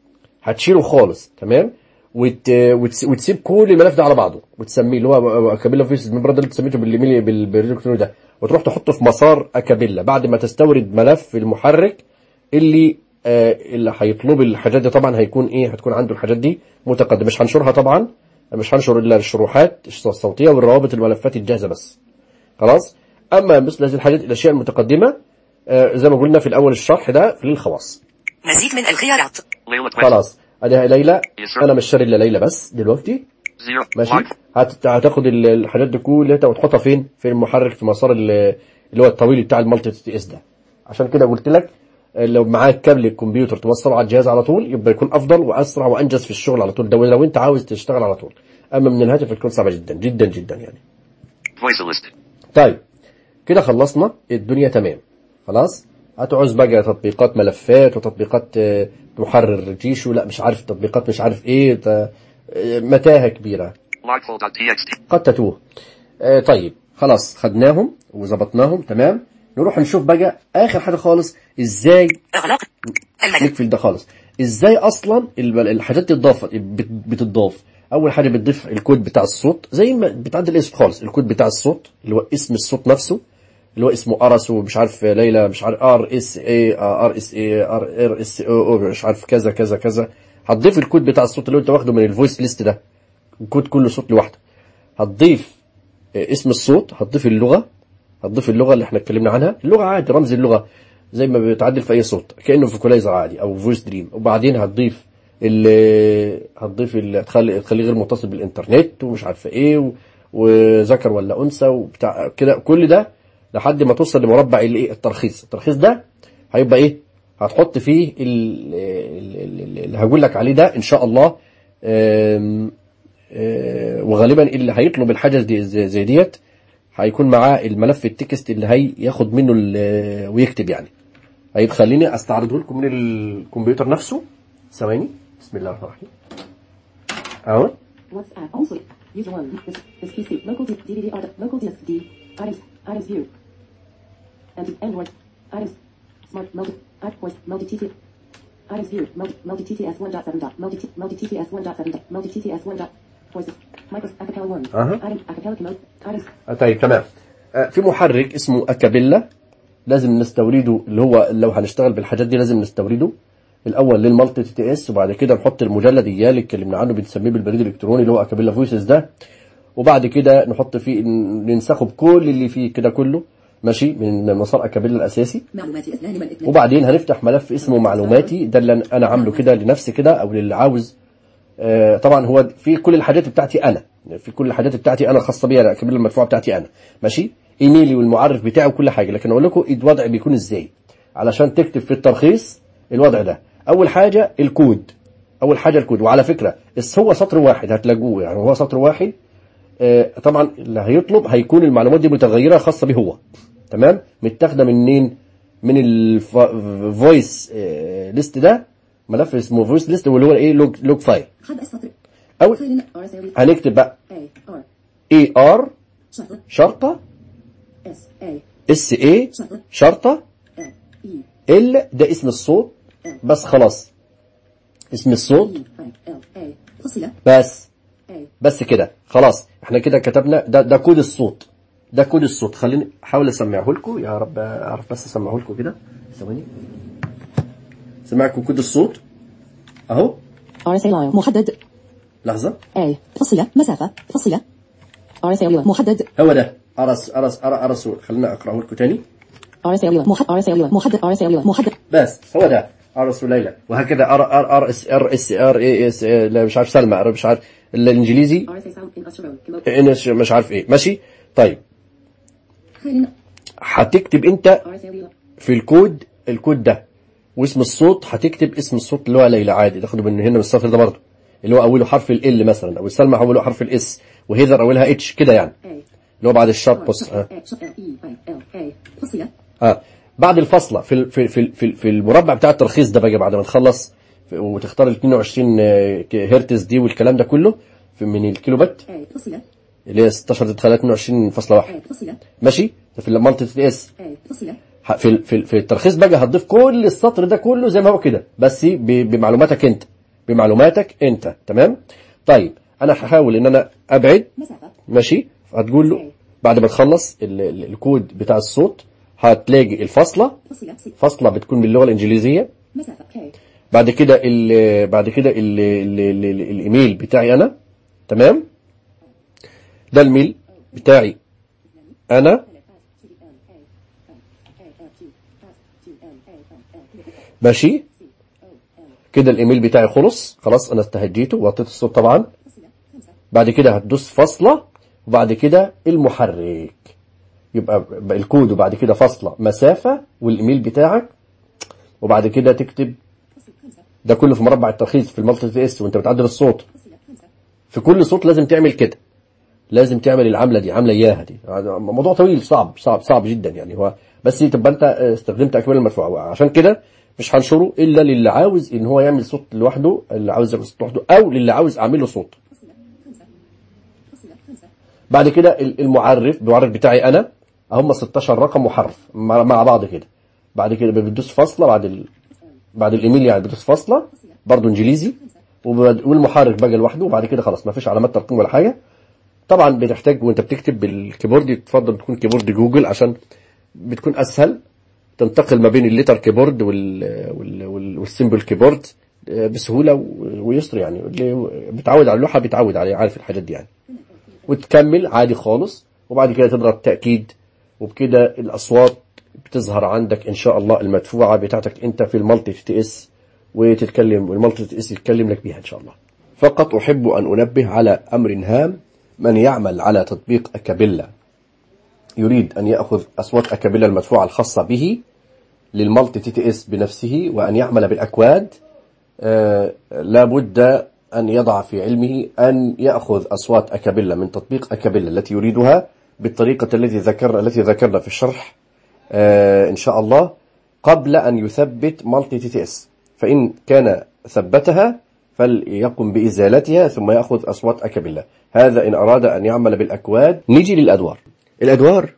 هتشيله خالص تمام وت... وتس... وتسيب كل الملف ده على بعضه وتسميه اللي هو اكابيلا فيس المبرد اللي انت سميته بالايميل بال- بالبريد الالكتروني ده وتروح تحطه في مسار اكابيلا بعد ما تستورد ملف المحرك اللي آه اللي هيطلب الحاجات دي طبعا هيكون ايه هتكون عنده الحاجات دي متقدمه مش هنشرها طبعا مش هنشر الا الشروحات الصوتيه والروابط الملفات الجاهزه بس خلاص اما مثل هذه الحاجات الاشياء المتقدمه آه زي ما قلنا في الاول الشرح ده في للخواص مزيد من الخيارات Layla 20. خلاص ادي ليلى Yes, sir. انا مش شاري الا ليلى بس دلوقتي 0. ماشي Log. هت- هتاخد ال- الحاجات دي كلها وتحطها فين في المحرك في مسار ال- اللي هو الطويل بتاع المالتي تي اس ده عشان كده قلت لك آه، لو معاك كابل الكمبيوتر توصله على الجهاز على طول يبقى يكون افضل واسرع وانجز في الشغل على طول ده لو انت عاوز تشتغل على طول اما من الهاتف تكون صعبه جدا جدا جدا يعني Voice list. طيب كده خلصنا الدنيا تمام خلاص هتعوز بقى تطبيقات ملفات وتطبيقات آه، محرر جيشو لا مش عارف تطبيقات مش عارف ايه ت- آه، متاهة كبيرة Logful.txt. قد تتوه آه، طيب خلاص خدناهم وظبطناهم تمام نروح نشوف بقى اخر حاجة خالص ازاي اغلاق الملف نقفل ده خالص ازاي اصلا الب- الحاجات دي اتضافت بت- بتضاف اول حاجه بتضيف الكود بتاع الصوت زي ما بتعدل الاسم خالص الكود بتاع الصوت اللي هو اسم الصوت نفسه اللي هو اسمه ارس ومش عارف ليلى مش عارف ار اس اي ار اس اي ار اس او مش عارف كذا كذا كذا هتضيف الكود بتاع الصوت اللي انت واخده من الفويس ليست ده الكود كله صوت لوحده هتضيف آه، اسم الصوت هتضيف اللغه هتضيف اللغه اللي احنا اتكلمنا عنها اللغه عادي رمز اللغه زي ما بتعدل في اي صوت كانه فوكالايزر عادي او فويس دريم وبعدين هتضيف ال هتضيف ال تخلي تخليه غير متصل بالانترنت ومش عارفه ايه و- وذكر ولا انثى وبتاع كده كل ده لحد ما توصل لمربع الايه الترخيص الترخيص ده هيبقى ايه هتحط فيه ال- ال- ال- اللي هقول لك عليه ده ان شاء الله آم، آه، وغالبا اللي هيطلب الحاجه دي زي زي ديت هيكون معاه الملف التكست اللي هياخد منه ال- ويكتب يعني طيب خليني استعرضه لكم من الكمبيوتر نفسه ثواني بسم الله الرحمن الرحيم اهو WhatsApp also. User one. This, this PC. Local disk DVD art. Local disk D. Items. Items view. And Android. Items. Smart multi. App voice. Multi TT. Items view. Multi multi TTS 1.7 dot. Multi T- multi TTS 1.7 dot. Multi TTS 1 dot. Voices. Micros. Acapella 1. Uh-huh. Items. Acapella mode. Items. آه، طيب تمام آه، في محرك اسمه اكابيلا لازم نستورده اللي هو لو هنشتغل بالحاجات دي لازم نستورده الاول للمالتي تي تي اس وبعد كده نحط المجلد اياه اللي اتكلمنا عنه بنسميه بالبريد الالكتروني اللي هو اكابيلا فويسز ده وبعد كده نحط فيه ننسخه بكل اللي فيه كده كله ماشي من مسار اكابيلا الاساسي معلومات اثنان من اثنان. وبعدين هنفتح ملف اسمه معلوماتي ده اللي انا عامله كده لنفسي كده او للي عاوز آه، طبعا هو في كل الحاجات بتاعتي انا في كل الحاجات بتاعتي انا خاصه بيا الكبيره المدفوعه بتاعتي انا ماشي ايميلي والمعرف بتاعي وكل حاجه لكن اقول لكم الوضع بيكون ازاي علشان تكتب في الترخيص الوضع ده اول حاجه الكود اول حاجه الكود وعلى فكره بس هو سطر واحد هتلاقوه يعني هو سطر واحد آه، طبعا اللي هيطلب هيكون المعلومات دي متغيره خاصه بيه هو تمام متاخده منين من الفويس ليست ده ملف اسمه فويس ليست واللي هو ايه لوج لوج فايل خد السطر. او خلينا RSLE. هنكتب بقى A R. اي ار شرطة. شرطه S A. اس اي شرطة. شرطه L E. ال ده اسم الصوت بس خلاص اسم الصوت E. I. L A. فصلة. بس A. بس كده خلاص احنا كده كتبنا ده ده كود الصوت ده كود الصوت خليني احاول اسمعه لكم يا رب اعرف بس اسمعه لكم كده ثواني سمعكم كود الصوت اهو RSLI محدد. لحظه A. فصلة. مسافة. فصلة. RSLI محدد. هو ده ارس ارس ارس ارس خلينا اقراه لكم تاني RSLI محدد. RSLI محدد. RSLI محدد. بس هو ده ارس وليلى وهكذا ار ار ار اس ار اس ار اي اس لا مش عارف سلمى مش عارف الانجليزي RSA sound in Australian. Remote. انس مش عارف ايه ماشي طيب خلينا هتكتب انت RSLI. في الكود الكود ده واسم الصوت هتكتب اسم الصوت اللي هو ليلى عادي تاخده من هنا من السطر ده برضه اللي هو اوله حرف ال مثلا او سلمى اوله حرف الاس وهيذر اولها اتش كده يعني A. اللي هو بعد الشرط بص ها A. شرطة. E. I. L A. فصلة. اه بعد الفاصله في ال- في في في, في المربع بتاع الترخيص ده بقى بعد ما تخلص في- وتختار ال 22 آه، هرتز دي والكلام ده كله في من الكيلو بت A. فصلة. اللي هي 16 تدخل 22 فاصلة واحد A. فصلة. ماشي في المالتي تي اس A. فصلة. ه- في ال- في ال- في الترخيص بقى هتضيف كل السطر ده كله زي ما هو كده بس ب- بمعلوماتك انت بمعلوماتك انت تمام طيب انا هحاول ان انا ابعد مسافة. ماشي هتقول له بعد ما تخلص ال- ال- الكود بتاع الصوت هتلاقي الفاصله فصلة. ست. فاصله بتكون باللغه الانجليزيه مسافة. K. بعد كده ال بعد كده ال ال ال ال الايميل بتاعي انا تمام ده الميل بتاعي انا ماشي كده الايميل بتاعي خلص خلاص انا استهجيته وحطيت الصوت طبعا بعد كده هتدوس فاصلة وبعد كده المحرك يبقى بقى الكود وبعد كده فاصلة مسافة والايميل بتاعك وبعد كده تكتب ده كله في مربع الترخيص في المالتي تي اس وانت بتعدل الصوت في كل صوت لازم تعمل كده لازم تعمل العملة دي عاملة اياها دي هذا موضوع طويل صعب صعب صعب جدا يعني هو بس تبقى انت استخدمت اكمال المدفوع عشان كده مش هنشره الا للي عاوز ان هو يعمل صوت لوحده اللي عاوز يعمل صوت لوحده او للي عاوز اعمل له صوت بعد كده ال- المعرف المعرف بتاعي انا هم 16 رقم وحرف مع مع بعض كده بعد كده بتدوس فاصله بعد ال... بعد الايميل يعني بتدوس فاصله برضه انجليزي وبعد- والمحرك بقى لوحده وبعد كده خلاص ما فيش علامات ترقيم ولا حاجه طبعا بتحتاج وانت بتكتب بالكيبورد تفضل تكون كيبورد جوجل عشان بتكون اسهل تنتقل ما بين الليتر كيبورد وال وال وال والسيمبل كيبورد آه، بسهوله و- ويسر يعني اللي بيتعود على اللوحه بيتعود عليه عارف الحاجات دي يعني وتكمل عادي خالص وبعد كده تضغط تاكيد وبكده الاصوات بتظهر عندك ان شاء الله المدفوعه بتاعتك انت في المالتي تي اس وتتكلم والمالتي تي اس يتكلم لك بيها ان شاء الله فقط احب ان انبه على امر هام من يعمل على تطبيق اكابيلا يريد أن يأخذ أصوات أكابيلا المدفوعة الخاصة به للمالتي تي تي اس بنفسه وأن يعمل بالأكواد آه، لابد أن يضع في علمه أن يأخذ أصوات أكابيلا من تطبيق أكابيلا التي يريدها بالطريقة التي ذكرنا التي ذكرنا في الشرح آه، إن شاء الله قبل أن يثبت مالتي تي تي اس فإن كان ثبتها فليقم بإزالتها ثم يأخذ أصوات أكابيلا هذا إن أراد أن يعمل بالأكواد نيجي للأدوار الأدوار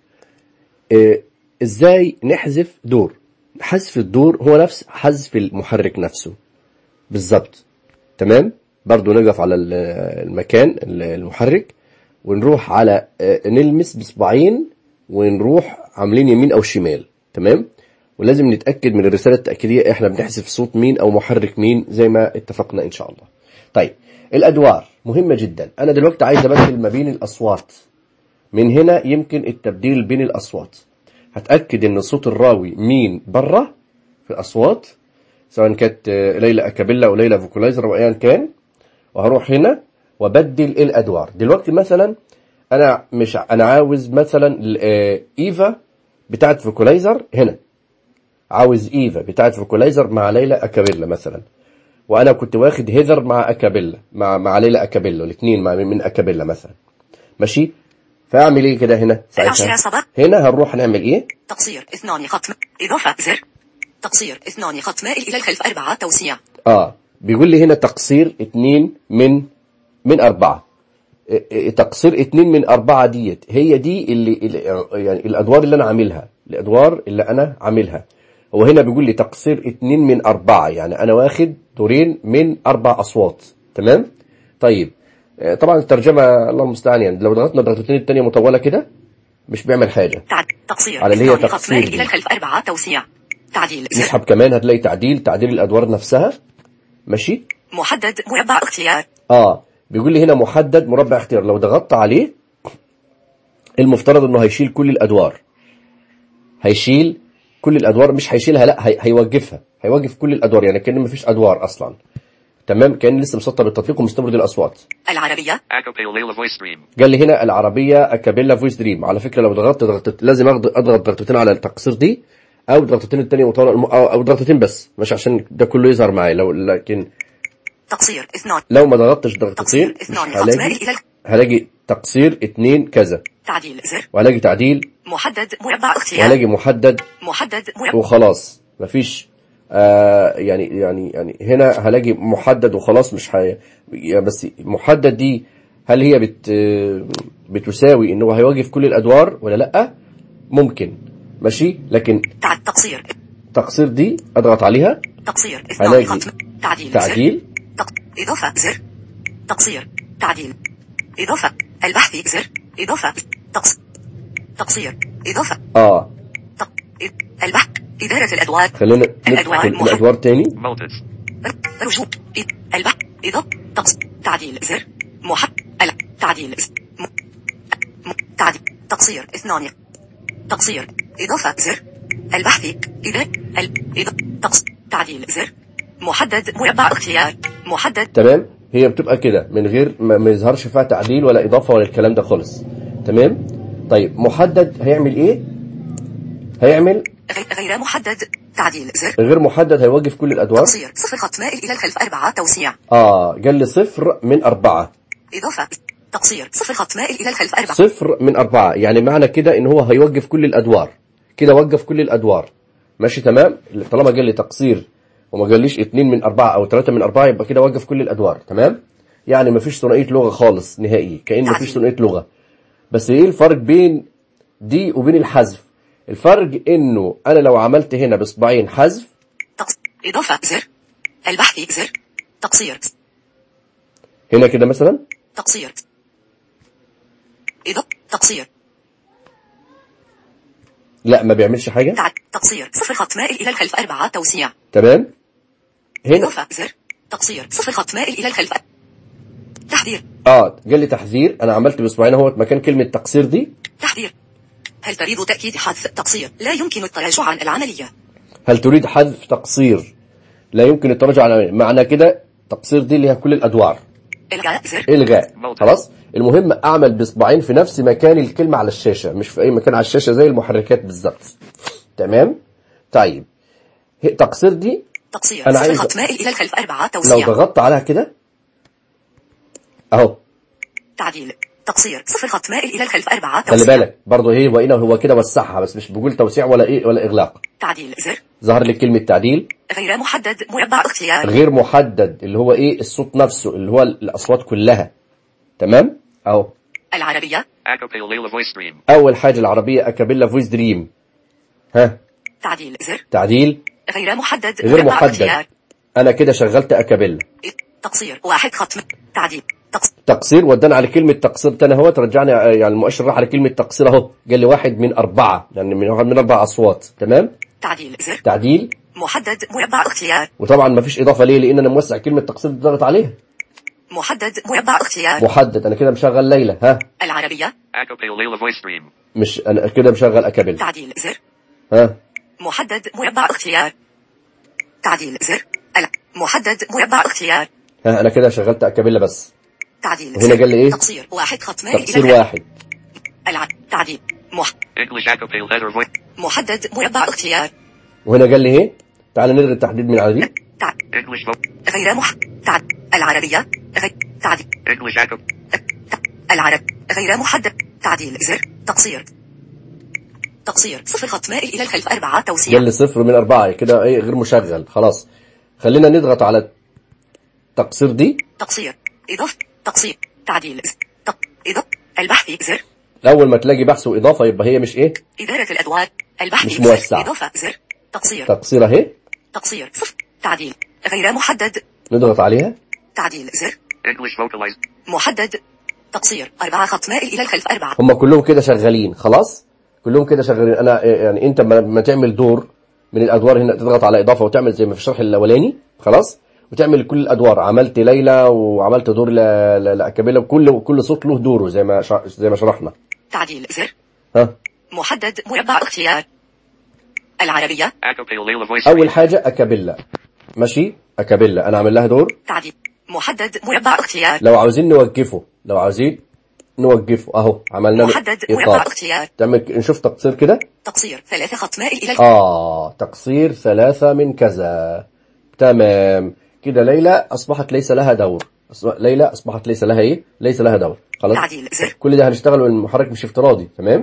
آه، إزاي نحذف دور حذف الدور هو نفس حذف المحرك نفسه بالظبط تمام برضو نقف على ال- المكان المحرك ونروح على آه، نلمس بصباعين ونروح عاملين يمين او شمال تمام ولازم نتاكد من الرساله التاكيديه احنا بنحذف صوت مين او محرك مين زي ما اتفقنا ان شاء الله طيب الادوار مهمه جدا انا دلوقتي عايز ابدل ما بين الاصوات من هنا يمكن التبديل بين الاصوات هتاكد ان صوت الراوي مين بره في الاصوات سواء كانت آه، ليلى اكابيلا او ليلى فوكولايزر او ايا كان وهروح هنا وبدل الادوار دلوقتي مثلا انا مش انا عاوز مثلا ال- آه، ايفا بتاعت فوكولايزر هنا عاوز ايفا بتاعت فوكولايزر مع ليلى اكابيلا مثلا وانا كنت واخد هيذر مع اكابيلا مع مع ليلى اكابيلا الاثنين مع من اكابيلا مثلا ماشي فاعمل ايه كده هنا العاشرة ساعتها صباح. هنا هنروح نعمل ايه تقصير اثنان خط م- إضافة زر تقصير اثنان خط مائل إلى الخلف أربعة توسيع اه بيقول لي هنا تقصير اتنين من من أربعة اه، اه، تقصير اتنين من أربعة ديت هي دي اللي, اللي يعني الأدوار اللي أنا عاملها الأدوار اللي أنا عاملها هو هنا بيقول لي تقصير اتنين من أربعة يعني أنا واخد دورين من أربع أصوات تمام طيب اه، طبعا الترجمة الله المستعان يعني لو ضغطنا ضغطتين التانية مطولة كده مش بيعمل حاجة تعد تقصير على اللي هي اثنان خط تقصير مائل دي. إلى الخلف أربعة توسيع تعديل زر نسحب كمان هتلاقي تعديل تعديل الأدوار نفسها ماشي محدد مربع اختيار اه بيقول لي هنا محدد مربع اختيار لو ضغطت عليه المفترض انه هيشيل كل الادوار هيشيل كل الادوار مش هيشيلها لا هي... هيوقفها هيوقف كل الادوار يعني كان مفيش ادوار اصلا تمام كان لسه مسطب التطبيق ومستورد الاصوات العربية Acapella Layla voice stream. قال لي هنا العربيه اكابيلا فويس دريم على فكره لو ضغطت ضغطت لازم أضغط- اضغط ضغطتين على التقصير دي او ضغطتين التانية مطولة او أو ضغطتين بس مش عشان ده كله يظهر معايا لو لكن تقصير اثنان لو ما ضغطتش ضغطتين تقصير مش اثنان خط هلاقي مائل إلى الخ- هلاقي تقصير اتنين كذا تعديل زر وهلاقي تعديل محدد مربع اختيار وهلاقي محدد محدد مربع وخلاص مفيش آه يعني يعني يعني هنا هلاقي محدد وخلاص مش هي يعني بس محدد دي هل هي بت بتساوي ان هو هيواجه كل الادوار ولا لا ممكن ماشي لكن تعد تقصير تقصير دي اضغط عليها تقصير اثنان هلاقي خط م- تعديل زر تعديل تق... إضافة زر تقصير تعديل إضافة البحث زر إضافة تقص... تقصير إضافة اه تق... إ- البحث إدارة الأدوار خلينا الأدوار ندخل محد- الادوار تاني Molded. ر- رجوع إ- البحث إضافة تقص... تعديل زر محد ال... تعديل ز- م... م... تعديل تقصير اثنان تقصير إضافة زر البحث إذا ال... إضافة تقص... تعديل زر محدد مربع اختيار محدد تمام هي بتبقى كده من غير ما ما يظهرش فيها تعديل ولا اضافه ولا الكلام ده خالص تمام طيب محدد هيعمل ايه هيعمل غ- غير محدد تعديل زر غير محدد هيوقف كل الادوار تقصير صفر خط مائل إلى الخلف أربعة توسيع اه قال لي صفر من اربعه إضافة تقصير صفر خط مائل إلى الخلف أربعة صفر من اربعه يعني معنى كده ان هو هيوقف كل الادوار كده وقف كل الادوار ماشي تمام طالما قال لي تقصير وما قاليش اتنين من اربعه او ثلاثه من اربعه يبقى كده وقف كل الادوار تمام يعني مفيش ثنائيه لغه خالص نهائي كأن تعديل. مفيش ثنائيه لغه بس ايه الفرق بين دي وبين الحذف الفرق انه انا لو عملت هنا باصبعين حذف تقص... إضافة زر البحث زر تقصير هنا كده مثلا تقصير إضافة تقصير لا ما بيعملش حاجة تع... تقصير صفر خط مائل إلى الخلف أربعة توسيع تمام هنا إضافة زر تقصير صفر خط مائل إلى الخلف تحذير اه قال لي تحذير انا عملت باسبوعين اهوت مكان كلمة تقصير دي تحذير هل تريد تأكيد حذف تقصير لا يمكن التراجع عن العملية هل تريد حذف تقصير لا يمكن التراجع على معنى كده تقصير دي اللي هي كل الادوار إلغاء زر الغاء خلاص المهم اعمل باصبعين في نفس مكان الكلمة على الشاشة مش في اي مكان على الشاشة زي المحركات بالظبط تمام طيب هي- تقصير دي تقصير أنا صفر عايز- خط مائل إلى الخلف أربعة لو توسيع ضغطت عليها كده اهو تعديل تقصير صفر خط مائل إلى الخلف أربعة خلي توسيع بالك برضه ايه وهنا هو كده وسعها بس مش بقول توسيع ولا ايه ولا اغلاق تعديل زر ظهر لي كلمة تعديل غير محدد مربع اختيار غير محدد اللي هو ايه الصوت نفسه اللي هو الاصوات كلها تمام اهو العربية Acapella Layla voice stream. اول حاجة العربية اكابيلا فويس دريم ها تعديل زر تعديل غير محدد غير مربع محدد اختيار انا كده شغلت اكابيلا تقصير واحد خط م- تعديل تقص... تقصير ودانا على كلمة تقصير تاني اهو ترجعني يعني المؤشر راح على كلمة تقصير اهو قال لي واحد من أربعة يعني من واحد من أربع أصوات تمام تعديل زر تعديل محدد مربع اختيار وطبعا ما فيش إضافة ليه لأن أنا موسع كلمة تقصير ضغط عليها محدد مربع اختيار محدد أنا كده مشغل ليلى ها العربية Acapella Layla voice stream. مش أنا كده مشغل أكابيلا تعديل زر ها محدد مربع اختيار تعديل زر ال... محدد مربع اختيار ها أنا كده شغلت أكابيلا بس تعديل وهنا زر. قال لي إيه؟ تقصير واحد خط مائل تقصير الى واحد الع... تعديل مح... English Acapella header voice. محدد مربع اختيار وهنا قال لي إيه تعال نقرا التحديد من على دي تع... English vote. غير مح... تع... العربية غير تعديل English Acap. العرب غير محدد تعديل زر تقصير تقصير صفر خط مائل إلى الخلف أربعة توسيع قال لي صفر من أربعة كده إيه غير مشغل خلاص خلينا نضغط على التقصير دي تقصير إضافة تقصير تعديل ز- تق... إضافة البحث زر أول ما تلاقي بحث وإضافة يبقى هي مش إيه إدارة الأدوار البحث مش زر. موسع. إضافة زر تقصير تقصير أهي تقصير صفر تعديل غير محدد نضغط عليها تعديل زر English vocalize. محدد تقصير أربعة خط مائل إلى الخلف أربعة هم كلهم كده شغالين خلاص كلهم كده شغالين انا يعني انت ما ما تعمل دور من الادوار هنا تضغط على اضافه وتعمل زي ما في الشرح الاولاني خلاص وتعمل كل الادوار عملت ليلى وعملت دور ل- ل- لاكابيلا وكل كل صوت له دوره زي ما شر- زي ما شرحنا تعديل زر ها محدد مربع اختيار العربية Acapella Layla voice اول stream. حاجه اكابيلا ماشي اكابيلا انا عامل لها دور تعديل محدد مربع اختيار لو عاوزين نوقفه لو عاوزين نوقفه اهو عملنا له محدد مربع ايقاف اختيار تعمل نشوف تقصير كده تقصير ثلاثة خط مائل إلى الخلف آه تقصير ثلاثة من كذا تمام كده ليلى أصبحت ليس لها دور أصبح... ليلى أصبحت ليس لها إيه ليس لها دور خلاص تعديل زر كل ده هنشتغل والمحرك مش افتراضي تمام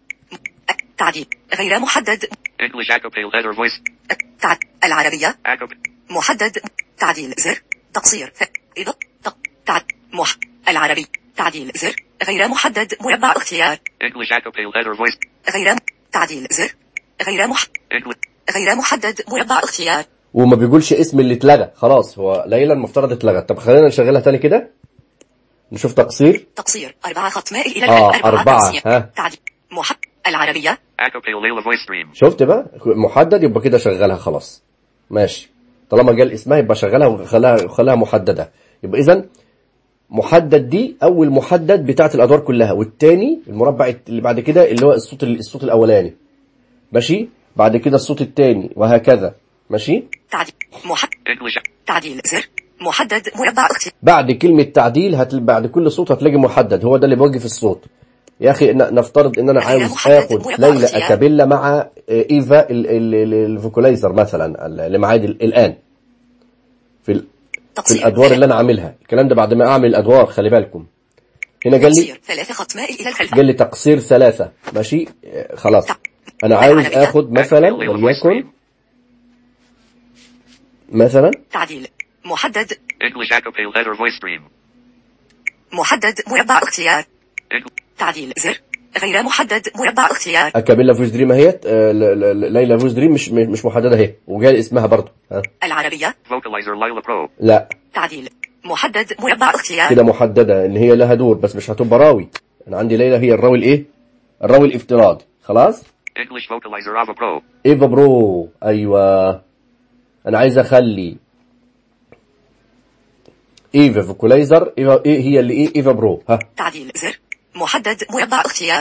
تعديل غير محدد English Acapella header voice. تع... العربية Acap. محدد تعديل زر تقصير ف... إضاءة تق... تع... مح... العربي تعديل زر غير محدد مربع اختيار English Acapella header voice. غير م- تعديل زر غير مح... English. غير محدد مربع اختيار وما بيقولش اسم اللي اتلغى خلاص هو ليلى المفترض اتلغت طب خلينا نشغلها تاني كده نشوف تقصير تقصير أربعة خط مائل إلى آه، الخلف أربعة، توسيع. ها. تعديل مح... العربية Acapella Layla voice stream. شفت بقى محدد يبقى كده شغلها خلاص ماشي طالما جال اسمها يبقى شغلها وخلاها وخلاها محدده يبقى اذا محدد دي اول محدد بتاعه الادوار كلها والتاني المربع اللي بعد كده اللي هو الصوت الصوت الاولاني ماشي بعد كده الصوت التاني وهكذا ماشي تعديل مح... English. تعديل زر محدد مربع اختيار بعد كلمة تعديل هت... بعد كل صوت هتلاقي محدد هو ده اللي بيوقف الصوت يا اخي ن- نفترض ان انا غير عاوز محدد اخد مربع ليلى اختيار. اكابيلا مع آه، ايفا ال- ال- ال- الفوكولايزر مثلا اللي معايا دل- الان في ال... في تقصير الادوار اللي انا عاملها الكلام ده بعد ما اعمل الادوار خلي بالكم هنا قال لي تقصير ثلاثة خط مائل إلى الخلف قال لي تقصير ثلاثة ماشي آه، خلاص تع- انا عاوز العربية. اخد مثلا Acapella Layla voice وليكن stream. مثلا تعديل محدد English Acapella header voice stream. محدد مربع اختيار Eng- تعديل زر غير محدد مربع اختيار اكابيلا فوز دريم اهيت آه، ل- ل- ليلى فوز دريم مش مش محدده اهي وجاي اسمها برضه ها العربية Vocalizer Lila Pro. لا تعديل محدد مربع اختيار كده محدده ان هي لها دور بس مش هتبقى راوي انا عندي ليلى هي الراوي الايه الراوي الافتراضي خلاص English vocalizer Ava Pro. ايفا برو ايوه انا عايز اخلي ايفا فوكولايزر ايفا إيه هي اللي ايه ايفا برو ها تعديل زر محدد مربع اختيار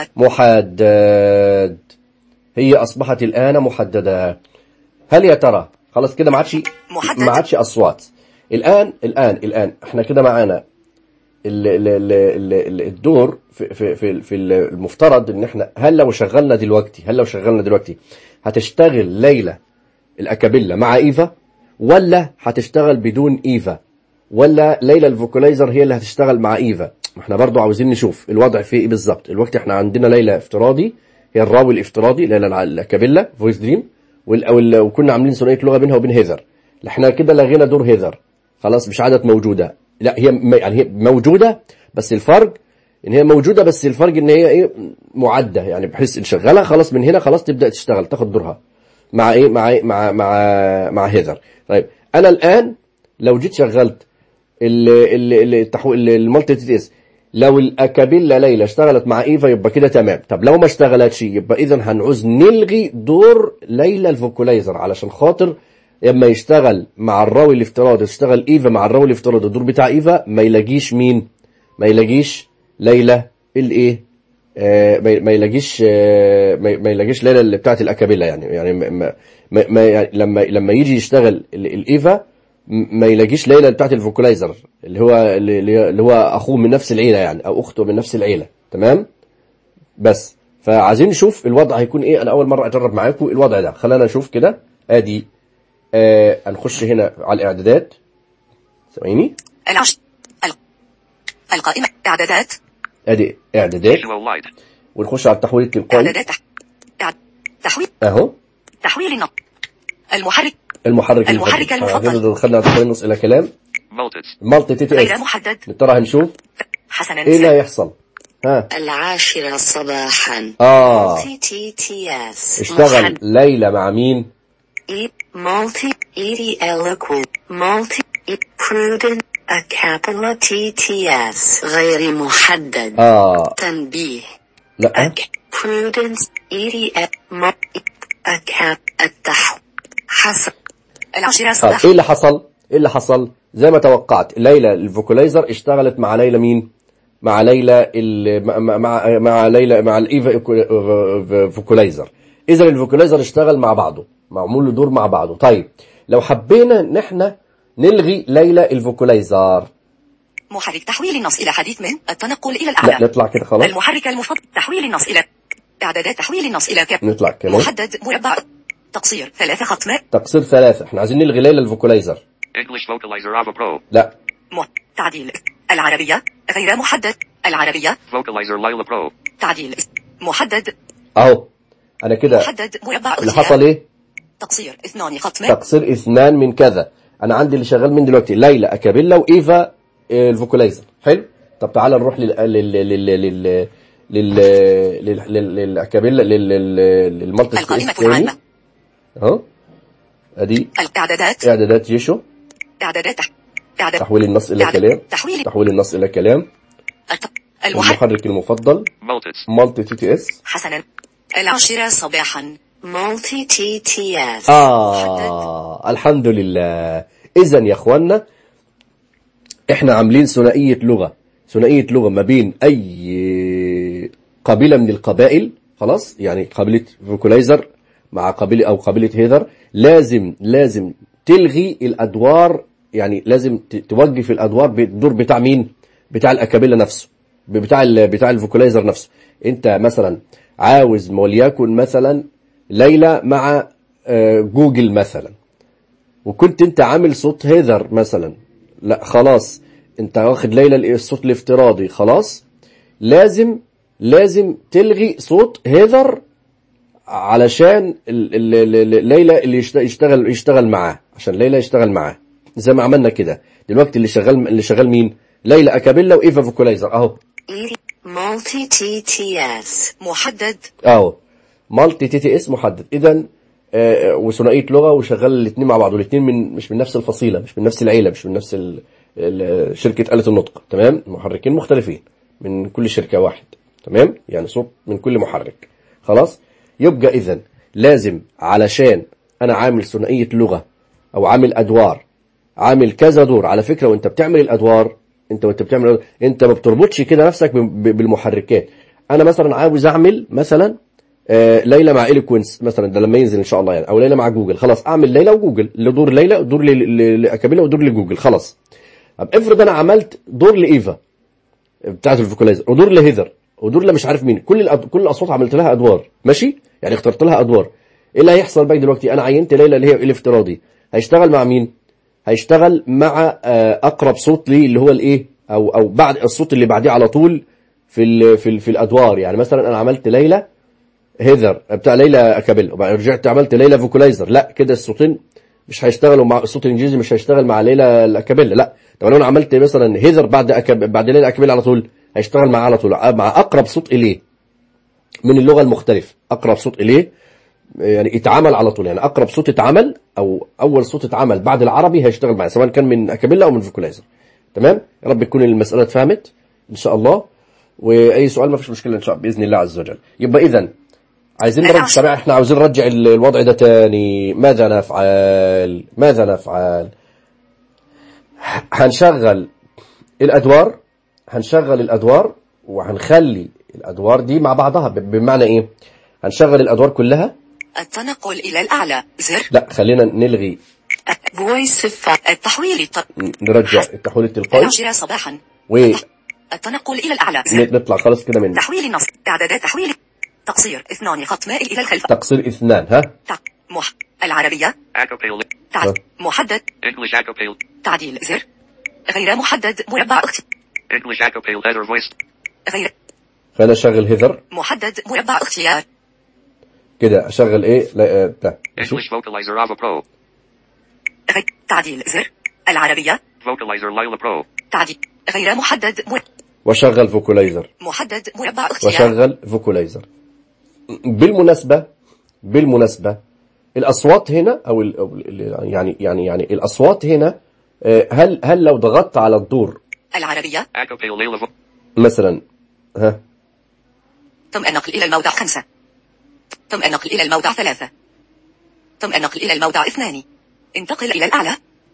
محدد هي اصبحت الان محدده هل يا ترى خلاص كده ما عادش محدد. ما عادش اصوات الان الان الان احنا كده معانا ال- ال- ال- ال- ال- الدور في في في في المفترض ان احنا هل لو شغلنا دلوقتي هل لو شغلنا دلوقتي هتشتغل ليلى الاكابيلا مع ايفا ولا هتشتغل بدون ايفا ولا ليلى الفوكولايزر هي اللي هتشتغل مع ايفا ما احنا برضو عاوزين نشوف الوضع فيه ايه بالظبط الوقت احنا عندنا ليلى افتراضي هي الراوي الافتراضي ليلى الع- الاكابيلا فويس دريم وال- وال- وكنا عاملين ثنائيه لغه بينها وبين هيذر احنا كده لغينا دور هيذر خلاص مش عادت موجوده لا هي م- يعني هي موجوده بس الفرق ان هي موجوده بس الفرق ان هي ايه معده يعني بحيث نشغلها خلاص من هنا خلاص تبدا تشتغل تاخد دورها مع ايه مع إيه؟ مع مع مع هيذر طيب انا الان لو جيت شغلت ال- ال- ال- التحو- ال- المالتي تي اس لو الاكابيلا ليلى اشتغلت مع ايفا يبقى كده تمام طب لو ما اشتغلتش يبقى اذا هنعوز نلغي دور ليلى الفوكولايزر علشان خاطر لما يشتغل مع الراوي الافتراضي يشتغل ايفا مع الراوي الافتراضي الدور بتاع ايفا ما يلاقيش مين ما يلاقيش ليلى الايه آه، ما ما يلاقيش آه، ما ما يلاقيش ليلى اللي بتاعت الاكابيلا يعني يعني ما ما ما يعني لما لما يجي يشتغل ال- الايفا م- ما يلاقيش ليلى بتاعت الفوكولايزر اللي هو اللي اللي هو اخوه من نفس العيله يعني او اخته من نفس العيله تمام بس فعايزين نشوف الوضع هيكون ايه انا اول مره اجرب معاكم الوضع ده خلينا نشوف كده ادي آه هنخش هنا على الاعدادات ثواني العش ال- القائمة إعدادات ادي اعدادات Visual light. ونخش على التحويل التلقائي إعدادات تح- إعد- تحويل اهو تحويل النص المحرك المحرك المحرك المفضل. كده دخلنا على تحويل النص الى كلام Multits. مالتي تي تي غير اس محدد يا ترى هنشوف حسنا ايه اللي هيحصل ها العاشرة صباحا اه مالتي تي تي اس اشتغل ليلى مع مين مالتي ايدي eloquent مالتي prudent a capital تي تي اس غير محدد اه تنبيه لا أك prudence ايدي ما a cap التح حسب العاشرة طب صباحا ايه اللي حصل ايه اللي حصل زي ما توقعت ليلى الفوكولايزر اشتغلت مع ليلى مين مع ليلى ال- مع مع مع ليلى مع الايفا إيكو- فوكولايزر اذا الفوكولايزر اشتغل مع بعضه معمول له دور مع بعضه طيب لو حبينا ان احنا نلغي ليلى الفوكولايزر محرك تحويل النص إلى حديث من التنقل إلى لا الأعلى نطلع كده خلاص المحرك المفضل تحويل النص إلى إعدادات تحويل النص إلى كاب نطلع كده محدد مربع تقصير ثلاثة ختمة تقصير ثلاثة احنا عايزين نلغي ليلى الفوكولايزر English vocalizer Ava Pro. لا م... تعديل العربية غير محدد العربية Vocalizer Lila Pro. تعديل محدد اهو انا كده محدد مربع اللي اختيار. حصل ايه تقصير اثنان ختمة تقصير اثنان من كذا انا عندي اللي شغال من دلوقتي ليلى اكابيلا وايفا آه، الفوكولايزر حلو طب تعالى نروح لل لل لل لل لل لل لل للاكابيلا لل لل- للمالتي القائمة الثاني العامة اهو ادي الإعدادات اعدادات جيشو إعدادات تح... إعداد تحويل النص الى إعداد- كلام تحويل تحويل النص الى كلام الت... المحرك المحرك المفضل Multits. مالتي تي تي اس حسنا العاشرة صباحا مالتي تي تي اس آه الحمد لله إذا يا إخوانا إحنا عاملين ثنائية لغة ثنائية لغة ما بين أي قبيلة من القبائل خلاص يعني قبيلة فوكولايزر مع قبيلة أو قبيلة هيذر لازم لازم تلغي الأدوار يعني لازم ت- توقف الأدوار بالدور بتاع مين بتاع الأكابيلا نفسه بتاع ال- بتاع الفوكولايزر نفسه انت مثلا عاوز وليكن مثلا ليلى مع آه، جوجل مثلا وكنت انت عامل صوت هيذر مثلا لا خلاص انت واخد ليلى الصوت الافتراضي خلاص لازم لازم تلغي صوت هيذر علشان ال- ال- ال- ال- ليلى اللي يشت- يشتغل يشتغل معاه عشان ليلى يشتغل معاه زي ما عملنا كده دلوقتي اللي شغال اللي شغال مين ليلى اكابيلا وايفا فوكولايزر اهو مالتي تي تي اس محدد اهو مالتي تي تي اس محدد اذا آه، وثنائيه لغه وشغال الاثنين مع بعض والاثنين من مش من نفس الفصيله مش من نفس العيله مش من نفس ال... ال... شركه آلة النطق تمام محركين مختلفين من كل شركه واحد تمام يعني صوت من كل محرك خلاص يبقى اذا لازم علشان انا عامل ثنائيه لغه او عامل ادوار عامل كذا دور على فكره وانت بتعمل الادوار انت وانت بتعمل انت ما بتربطش كده نفسك ب- ب- بالمحركات انا مثلا عاوز اعمل مثلا آه، ليلى مع اليكوينس مثلا ده لما ينزل ان شاء الله يعني او ليلى مع جوجل خلاص اعمل ليلى وجوجل لدور ليلى ودور ل- ل- لاكابيلا ودور لجوجل خلاص طب افرض انا عملت دور لايفا بتاعت الفوكالايزر ودور لهيذر ودور لمش عارف مين كل الأد... كل الاصوات عملت لها ادوار ماشي يعني اخترت لها ادوار ايه اللي هيحصل بقى دلوقتي انا عينت ليلى اللي هي الافتراضي هيشتغل مع مين هيشتغل مع آه، اقرب صوت ليه اللي هو الايه او او بعد الصوت اللي بعديه على طول في ال... في ال... في الادوار يعني مثلا انا عملت ليلى هيذر بتاع ليلى اكابيلا وبعدين رجعت عملت ليلى فوكالايزر لا كده الصوتين مش هيشتغلوا مع الصوت الانجليزي مش هيشتغل مع ليلى الاكابيلا لا طب لو انا عملت مثلا هيذر بعد أكاب... بعد ليلى اكابيلا على طول هيشتغل معاه على طول مع اقرب صوت اليه من اللغه المختلفه اقرب صوت اليه يعني يتعمل على طول يعني اقرب صوت اتعمل او اول صوت اتعمل بعد العربي هيشتغل معاه سواء كان من اكابيلا او من فوكالايزر تمام يا رب تكون المساله اتفهمت ان شاء الله واي سؤال ما فيش مشكله ان شاء الله باذن الله عز وجل يبقى اذا عايزين نرجع طبعا احنا عاوزين نرجع ال- الوضع ده تاني ماذا نفعل ماذا نفعل ه- هنشغل الادوار هنشغل الادوار وهنخلي الادوار دي مع بعضها ب- بمعنى ايه هنشغل الادوار كلها التنقل إلى الأعلى زر لا خلينا نلغي Voice of التحويل الط... نرجع التحويل التلقائي العاشرة صباحا ونطلع التنقل إلى الأعلى زر خلاص كده من تحويل النص إعدادات تحويل تقصير اثنان خط مائل إلى الخلف تقصير اثنان ها تع... مح... العربية Acapella. تع... أه. محدد English acapella. تعديل زر غير محدد مربع اخت English acapella header voice. غير خلينا نشغل هيذر محدد مربع اختيار كده اشغل ايه لا آه، بتاع ماشي؟ English vocalizer Ava Pro. غير تعديل زر العربية Vocalizer Lila Pro. تعديل غير محدد مر... واشغل فوكولايزر محدد مربع اختيار واشغل فوكولايزر بالمناسبة بالمناسبة الأصوات هنا أو ال- أو ال- يعني يعني يعني الأصوات هنا آه، هل هل لو ضغطت على الدور العربية Acapella Lila vo- مثلا ها تم النقل إلى الموضع خمسة تم النقل إلى الموضع ثلاثة تم النقل إلى الموضع اثنان انتقل إلى الأعلى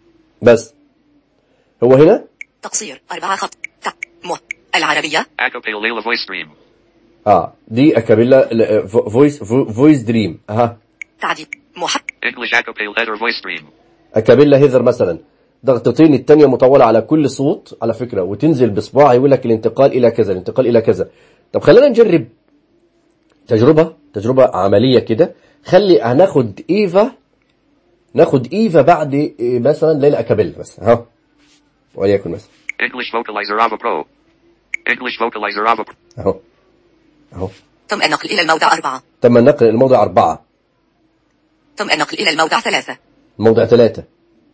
بس هو هنا تقصير أربعة خط تع... م... العربية Acapella Lila voice stream. اه دي اكابيلا ل- فو- فويس فو- فويس دريم اها تعديل محد English acapella header voice stream. اكابيلا هيذر مثلا ضغطتين التانية مطولة على كل صوت على فكرة وتنزل بصباع يقول لك الانتقال إلى كذا الانتقال إلى كذا طب خلينا نجرب تجربة تجربة عملية كده خلي هناخد إيفا ناخد إيفا بعد إيه مثلا ليلى أكابيلا مثلا ها وليكن مثلا English vocalizer Ava Pro. English vocalizer Ava Pro. أهو أهو تم النقل إلى الموضع أربعة تم النقل الموضع أربعة تم النقل إلى الموضع ثلاثة الموضع ثلاثة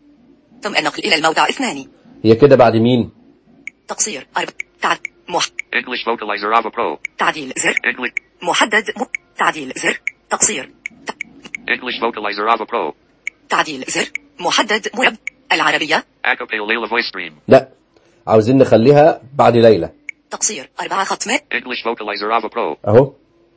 تم النقل إلى الموضع اثنان هي كده بعد مين تقصير أربعة تعد... مح... English vocalizer Ava Pro. تعديل زر English محدد م... تعديل زر تقصير ت... English vocalizer Ava Pro. تعديل زر محدد مرب العربية Acapella Lila voice stream. لا عاوزين نخليها بعد ليلى تقصير أربعة خط ماء English vocalizer Ava Pro. أهو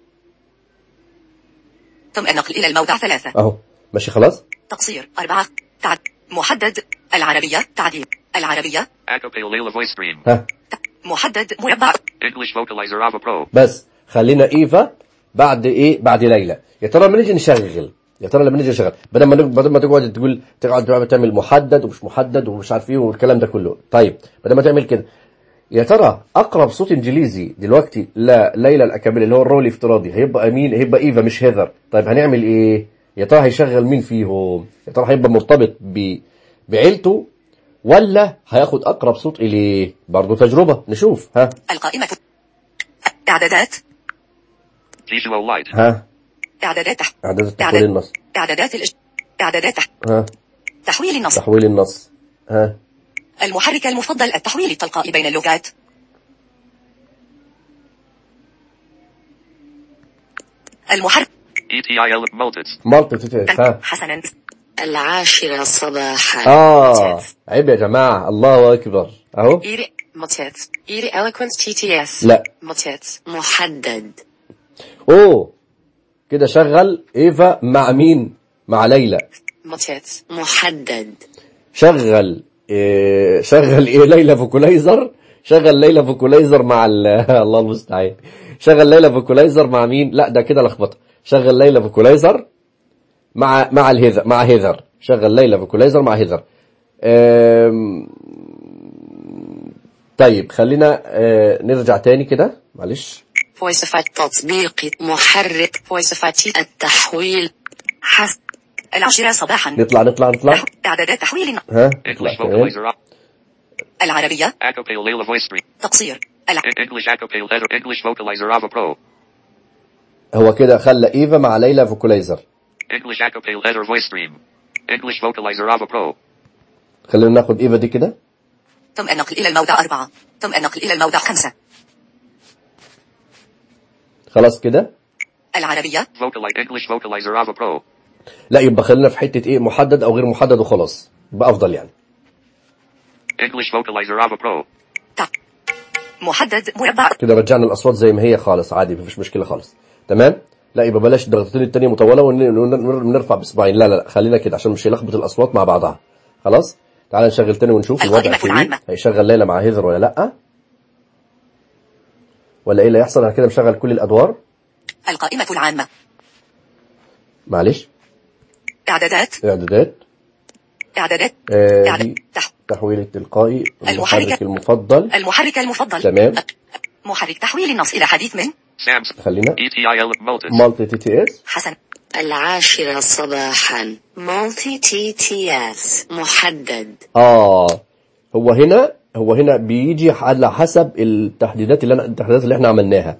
تم النقل إلى الموضع ثلاثة أهو ماشي خلاص تقصير أربعة تعد... محدد العربية تعديل العربية Acapella Lila voice stream. ها ت... محدد مربع English vocalizer Ava Pro. بس خلينا ايفا بعد ايه بعد ليلى يا ترى لما نيجي نشغل يا ترى لما نيجي نشغل بدل ما نق- بدل ما تقعد تقول تقعد بقى تعمل محدد ومش محدد ومش عارف ايه والكلام ده كله طيب بدل ما تعمل كده يا ترى اقرب صوت انجليزي دلوقتي لليلى الاكابيل اللي هو الرول الافتراضي هيبقى مين هيبقى ايفا مش هيذر طيب هنعمل ايه يا ترى هيشغل مين فيهم يا ترى هيبقى مرتبط ب... بعيلته ولا هياخد اقرب صوت اليه برضه تجربه نشوف ها القائمة إعدادات Visual light. ها إعدادات تح... اعداد تحويل النص إعدادات الإج... إعدادات تح... ها تحويل النص تحويل النص ها المحرك المفضل التحويل التلقائي بين اللغات المحرك ETIL multits. مالتي تيتيس ها حسنا العاشرة صباحا اه عيب يا جماعة الله اكبر اهو إيري موتيت إيري eloquence TTS لا موتيت محدد اوه كده شغل ايفا مع مين مع ليلى موتيت محدد شغل إيه شغل ايه ليلى فوكولايزر شغل ليلى فوكولايزر مع ال- الله المستعان شغل ليلى فوكولايزر مع مين لا ده كده لخبطه شغل ليلى فوكولايزر مع مع الهيذر مع هيذر شغل ليلى فوكولايزر مع هيذر أم، طيب خلينا آه، نرجع تاني كده معلش فويسفات تطبيق محرك فويسفات التحويل حس العاشرة صباحا نطلع نطلع نطلع تح- إعدادات تحويل ها نطلع English تمام vocalizer up. العربية Acapale Layla voice stream. تقصير الع... E- English Acapale letter. English vocalizer Ava Pro. هو كده خلى ايفا مع ليلى فوكولايزر English Acapale letter voice stream. English vocalizer Ava Pro. خلينا ناخد ايفا دي كده تم النقل إلى الموضع أربعة تم النقل إلى الموضع خمسة خلاص كده العربية Vocalize English vocalizer Ava Pro. لا يبقى خلينا في حته ايه محدد او غير محدد وخلاص يبقى افضل يعني English vocalizer Ava Pro. تع... محدد مربع كده رجعنا الاصوات زي ما هي خالص عادي مفيش مشكله خالص تمام لا يبقى بلاش الضغطتين التانية مطوله ون- ون- ونرفع باصبعين لا لا لا خلينا كده عشان مش هيلخبط الاصوات مع بعضها خلاص تعال نشغل تاني ونشوف الوضع القائمة في إيه. العامة. هيشغل ليلى مع هيذر ولا لا ولا ايه اللي هيحصل انا كده مشغل كل الادوار القائمة العامة معلش إعدادات اعدادات إعدادات آه إعداد دي تح... تحويل التلقائي المحرك. المحرك المفضل المحرك المفضل تمام. محرك تحويل النص إلى حديث من Samsung. خلينا ETIL Multis. مالتي تي تي اس حسن العاشرة صباحا مالتي تي تي اس محدد اه هو هنا هو هنا بيجي على حسب التحديدات اللي انا التحديدات اللي احنا عملناها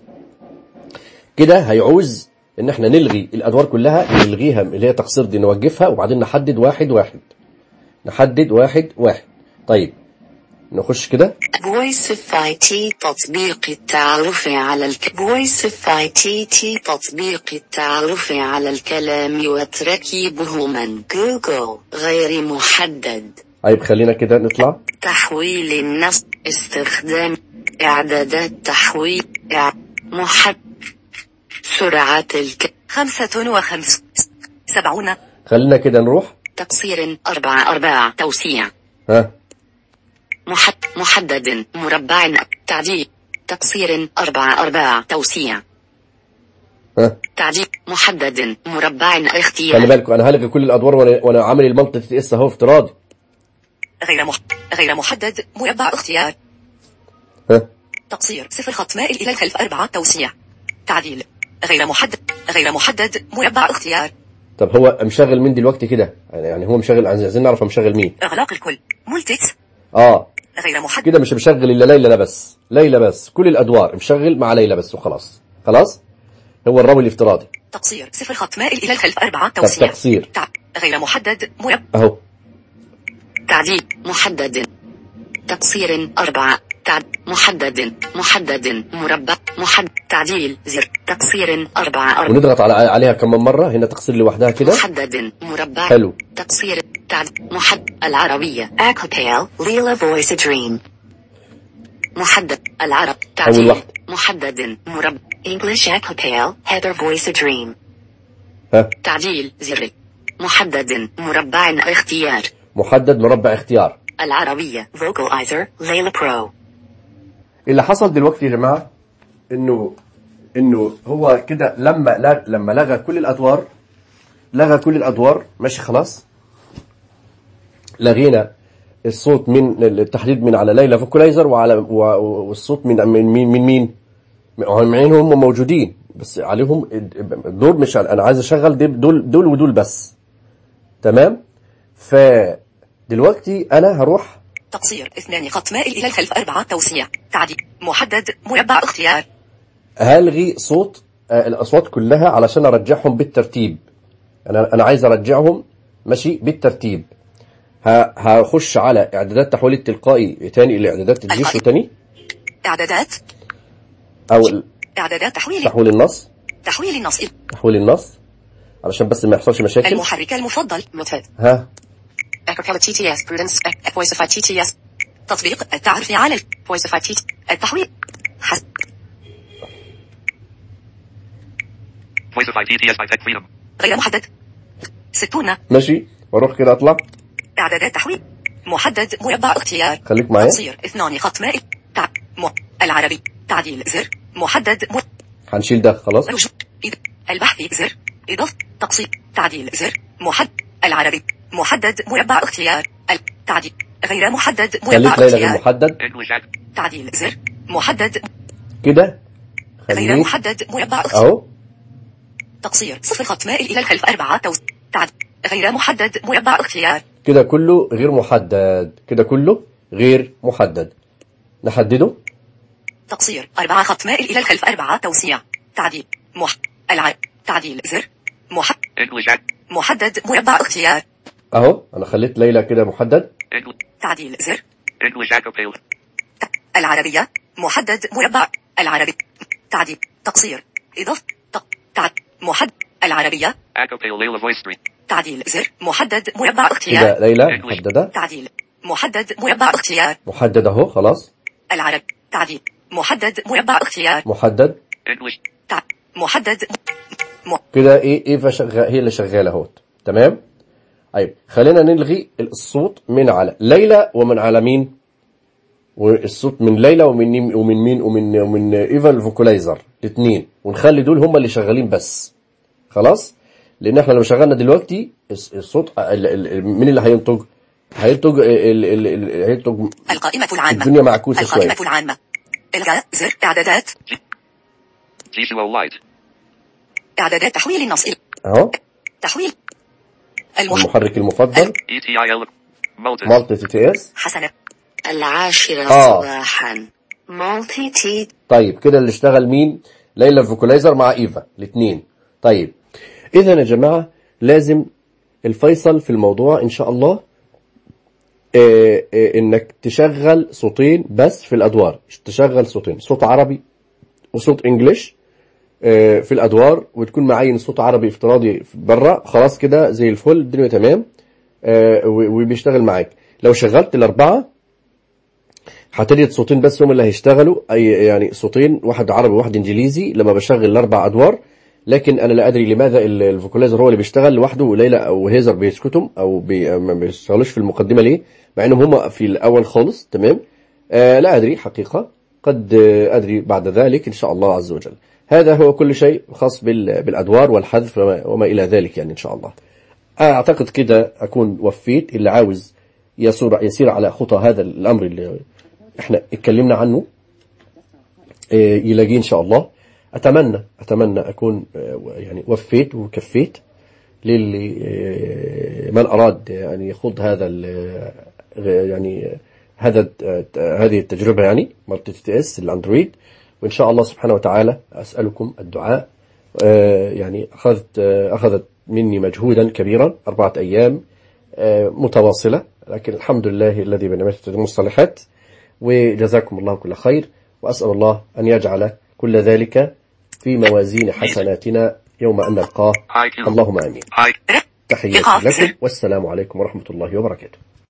كده هيعوز ان احنا نلغي الادوار كلها نلغيها اللي هي تقصير دي نوقفها وبعدين نحدد واحد واحد نحدد واحد واحد طيب نخش كده فويسفاي تي تطبيق التعرف على الك فويسفاي تي تي تطبيق التعرف على الكلام وتركيبه من جوجل غير محدد طيب خلينا كده نطلع تحويل النص استخدام إعدادات تحويل إع... محد سرعة الك خمسة وخمس سبعون خلينا كده نروح تقصير أربعة أربعة توسيع ها محد محدد مربع تعديل تقصير أربعة أربعة توسيع ها تعديل محدد مربع خلي اختيار بالكم انا هلغي كل الادوار وانا وانا عامل المالتي تي اس اهو افتراضي غير مح... غير محدد مربع اختيار ها تقصير صفر خط مائل إلى الخلف أربعة توسيع تعديل غير محدد غير محدد مربع اختيار طب هو مشغل مين دلوقتي كده يعني يعني هو مشغل عايزين نعرف مشغل مين إغلاق الكل ملتت اه غير محدد كده مش مشغل الا ليلى لا بس ليلى بس كل الادوار مشغل مع ليلى بس وخلاص خلاص هو الراوي الافتراضي تقصير صفر خط مائل إلى الخلف أربعة طب توسيع تقصير تع... غير محدد مربع اهو تعديل محدد تقصير أربعة تعد محدد محدد مربع محد تعديل زر تقصير أربعة أربعة ونضغط على عليها كمان مره هنا تقصير لوحدها كده محدد مربع حلو تقصير تعد محد العربية أكوبيل ليلا فويس دريم محدد العرب أول تعديل واحدة. محدد مربع English Acapale Heather Voice Dream ها تعديل زر محدد مربع اختيار محدد مربع اختيار العربية Vocalizer ليلى برو اللي حصل دلوقتي يا جماعه انه انه هو كده لما لغ... لما لغى كل الادوار لغى كل الادوار ماشي خلاص لغينا الصوت من التحديد من على ليلى فوكولايزر وعلى و- والصوت من من مين من مين مين هم موجودين بس عليهم دول مش انا عايز اشغل دي- دول دول ودول بس تمام فدلوقتي انا هروح تقصير اثنان خط مائل إلى الخلف أربعة توسيع تعديل محدد مربع اختيار هلغي صوت آه، الاصوات كلها علشان ارجعهم بالترتيب انا انا عايز ارجعهم ماشي بالترتيب ه- هخش على اعدادات تحويل التلقائي تاني الاعدادات تديش القائم. تاني إعدادات او ال- إعدادات تحويل تحويل النص تحويل النص إلى تحويل النص علشان بس ما يحصلش مشاكل المحرك المفضل متفق ها أكوكالا تي تي اس برودنس فويسفا تي تي اس تطبيق التعرف على فويسفا تي التحويل حس... Voice of ITTS by Tech Freedom. غير محدد ستون ماشي واروح كده اطلع إعدادات تحويل محدد مربع اختيار خليك معايا تقصير اثنان خط مائل تع... م... العربي تعديل زر محدد م... هنشيل ده خلاص رجوع إذ... البحث زر إضافة تقصير تعديل زر محدد العربي محدد مربع اختيار التعديل غير محدد مربع خليك ليلى غير اختيار محدد English act. تعديل زر محدد كده غير خليك محدد مربع اختيار اهو تقصير صفر خط مائل إلى الخلف أربعة توز تعديل غير محدد مربع اختيار كده كله غير محدد كده كله غير محدد نحدده تقصير أربعة خط مائل إلى الخلف أربعة توسيع تعديل مح العرب تعديل زر مح English act. محدد مربع اختيار اهو انا خليت ليلى كده محدد English. تعديل زر English acapella. ت- العربية محدد مربع العربي تعديل تقصير إضافة تق... تعد محدد العربية Acapella Layla voice stream. تعديل زر محدد مربع اختيار كده ليلى محددة تعديل محدد مربع اختيار محدد اهو خلاص العرب تعديل محدد مربع اختيار محدد English. تع... محدد م... كده ايه ايفا شغال هي اللي شغاله اهوت تمام طيب خلينا نلغي الصوت من على ليلى ومن على مين والصوت من ليلى ومن مين- ومن مين ومن ومن ايفا الفوكولايزر الاثنين ونخلي دول هم اللي شغالين بس خلاص لان احنا لو شغلنا دلوقتي الص- الصوت ال- ال- مين اللي هينتج هينتج ال- ال- ال- هينتج القائمة العامة الدنيا معكوسة شوية. القائمة العامة إلغاء زر إعدادات G2O Lite. إعدادات تحويل النص إلى اهو تحويل المح... المحرك المفضل ETIL. Multis. مالتي تي تي اس حسنا العاشرة آه. صباحا مالتي تي طيب كده اللي اشتغل مين ليلى فوكولايزر مع ايفا الاثنين طيب اذا يا جماعه لازم الفيصل في الموضوع ان شاء الله آه، آه، انك تشغل صوتين بس في الادوار تشغل صوتين صوت عربي وصوت انجليش آه، في الادوار وتكون معين صوت عربي افتراضي بره خلاص كده زي الفل الدنيا تمام آه، و- وبيشتغل معاك لو شغلت الاربعه هتجد صوتين بس هم اللي هيشتغلوا اي يعني صوتين واحد عربي وواحد انجليزي لما بشغل الاربع ادوار لكن انا لا ادري لماذا ال- الفوكولايزر هو اللي بيشتغل لوحده وليلى او هيزر بيسكتوا او بي ما بيشتغلوش في المقدمه ليه مع انهم هم في الاول خالص تمام آه لا ادري حقيقه قد آه، ادري بعد ذلك ان شاء الله عز وجل هذا هو كل شيء خاص بال- بالادوار والحذف وما, وما الى ذلك يعني ان شاء الله اعتقد كده اكون وفيت اللي عاوز يسير يسير على خطى هذا الامر اللي احنا اتكلمنا عنه آه، يلاقيه ان شاء الله اتمنى اتمنى اكون آه، يعني وفيت وكفيت للي آه، من اراد يعني يخوض هذا ال- آه، يعني آه، هذا آه، هذه التجربه يعني مالتي تي اس الاندرويد وان شاء الله سبحانه وتعالى اسالكم الدعاء آه، يعني اخذت آه، اخذت مني مجهودا كبيرا اربعه ايام آه، متواصله لكن الحمد لله الذي بنعمته تتم الصالحات وجزاكم الله كل خير وأسأل الله أن يجعل كل ذلك في موازين حسناتنا يوم أن نلقاه IQ. اللهم آمين I. تحياتي لكم والسلام عليكم ورحمة الله وبركاته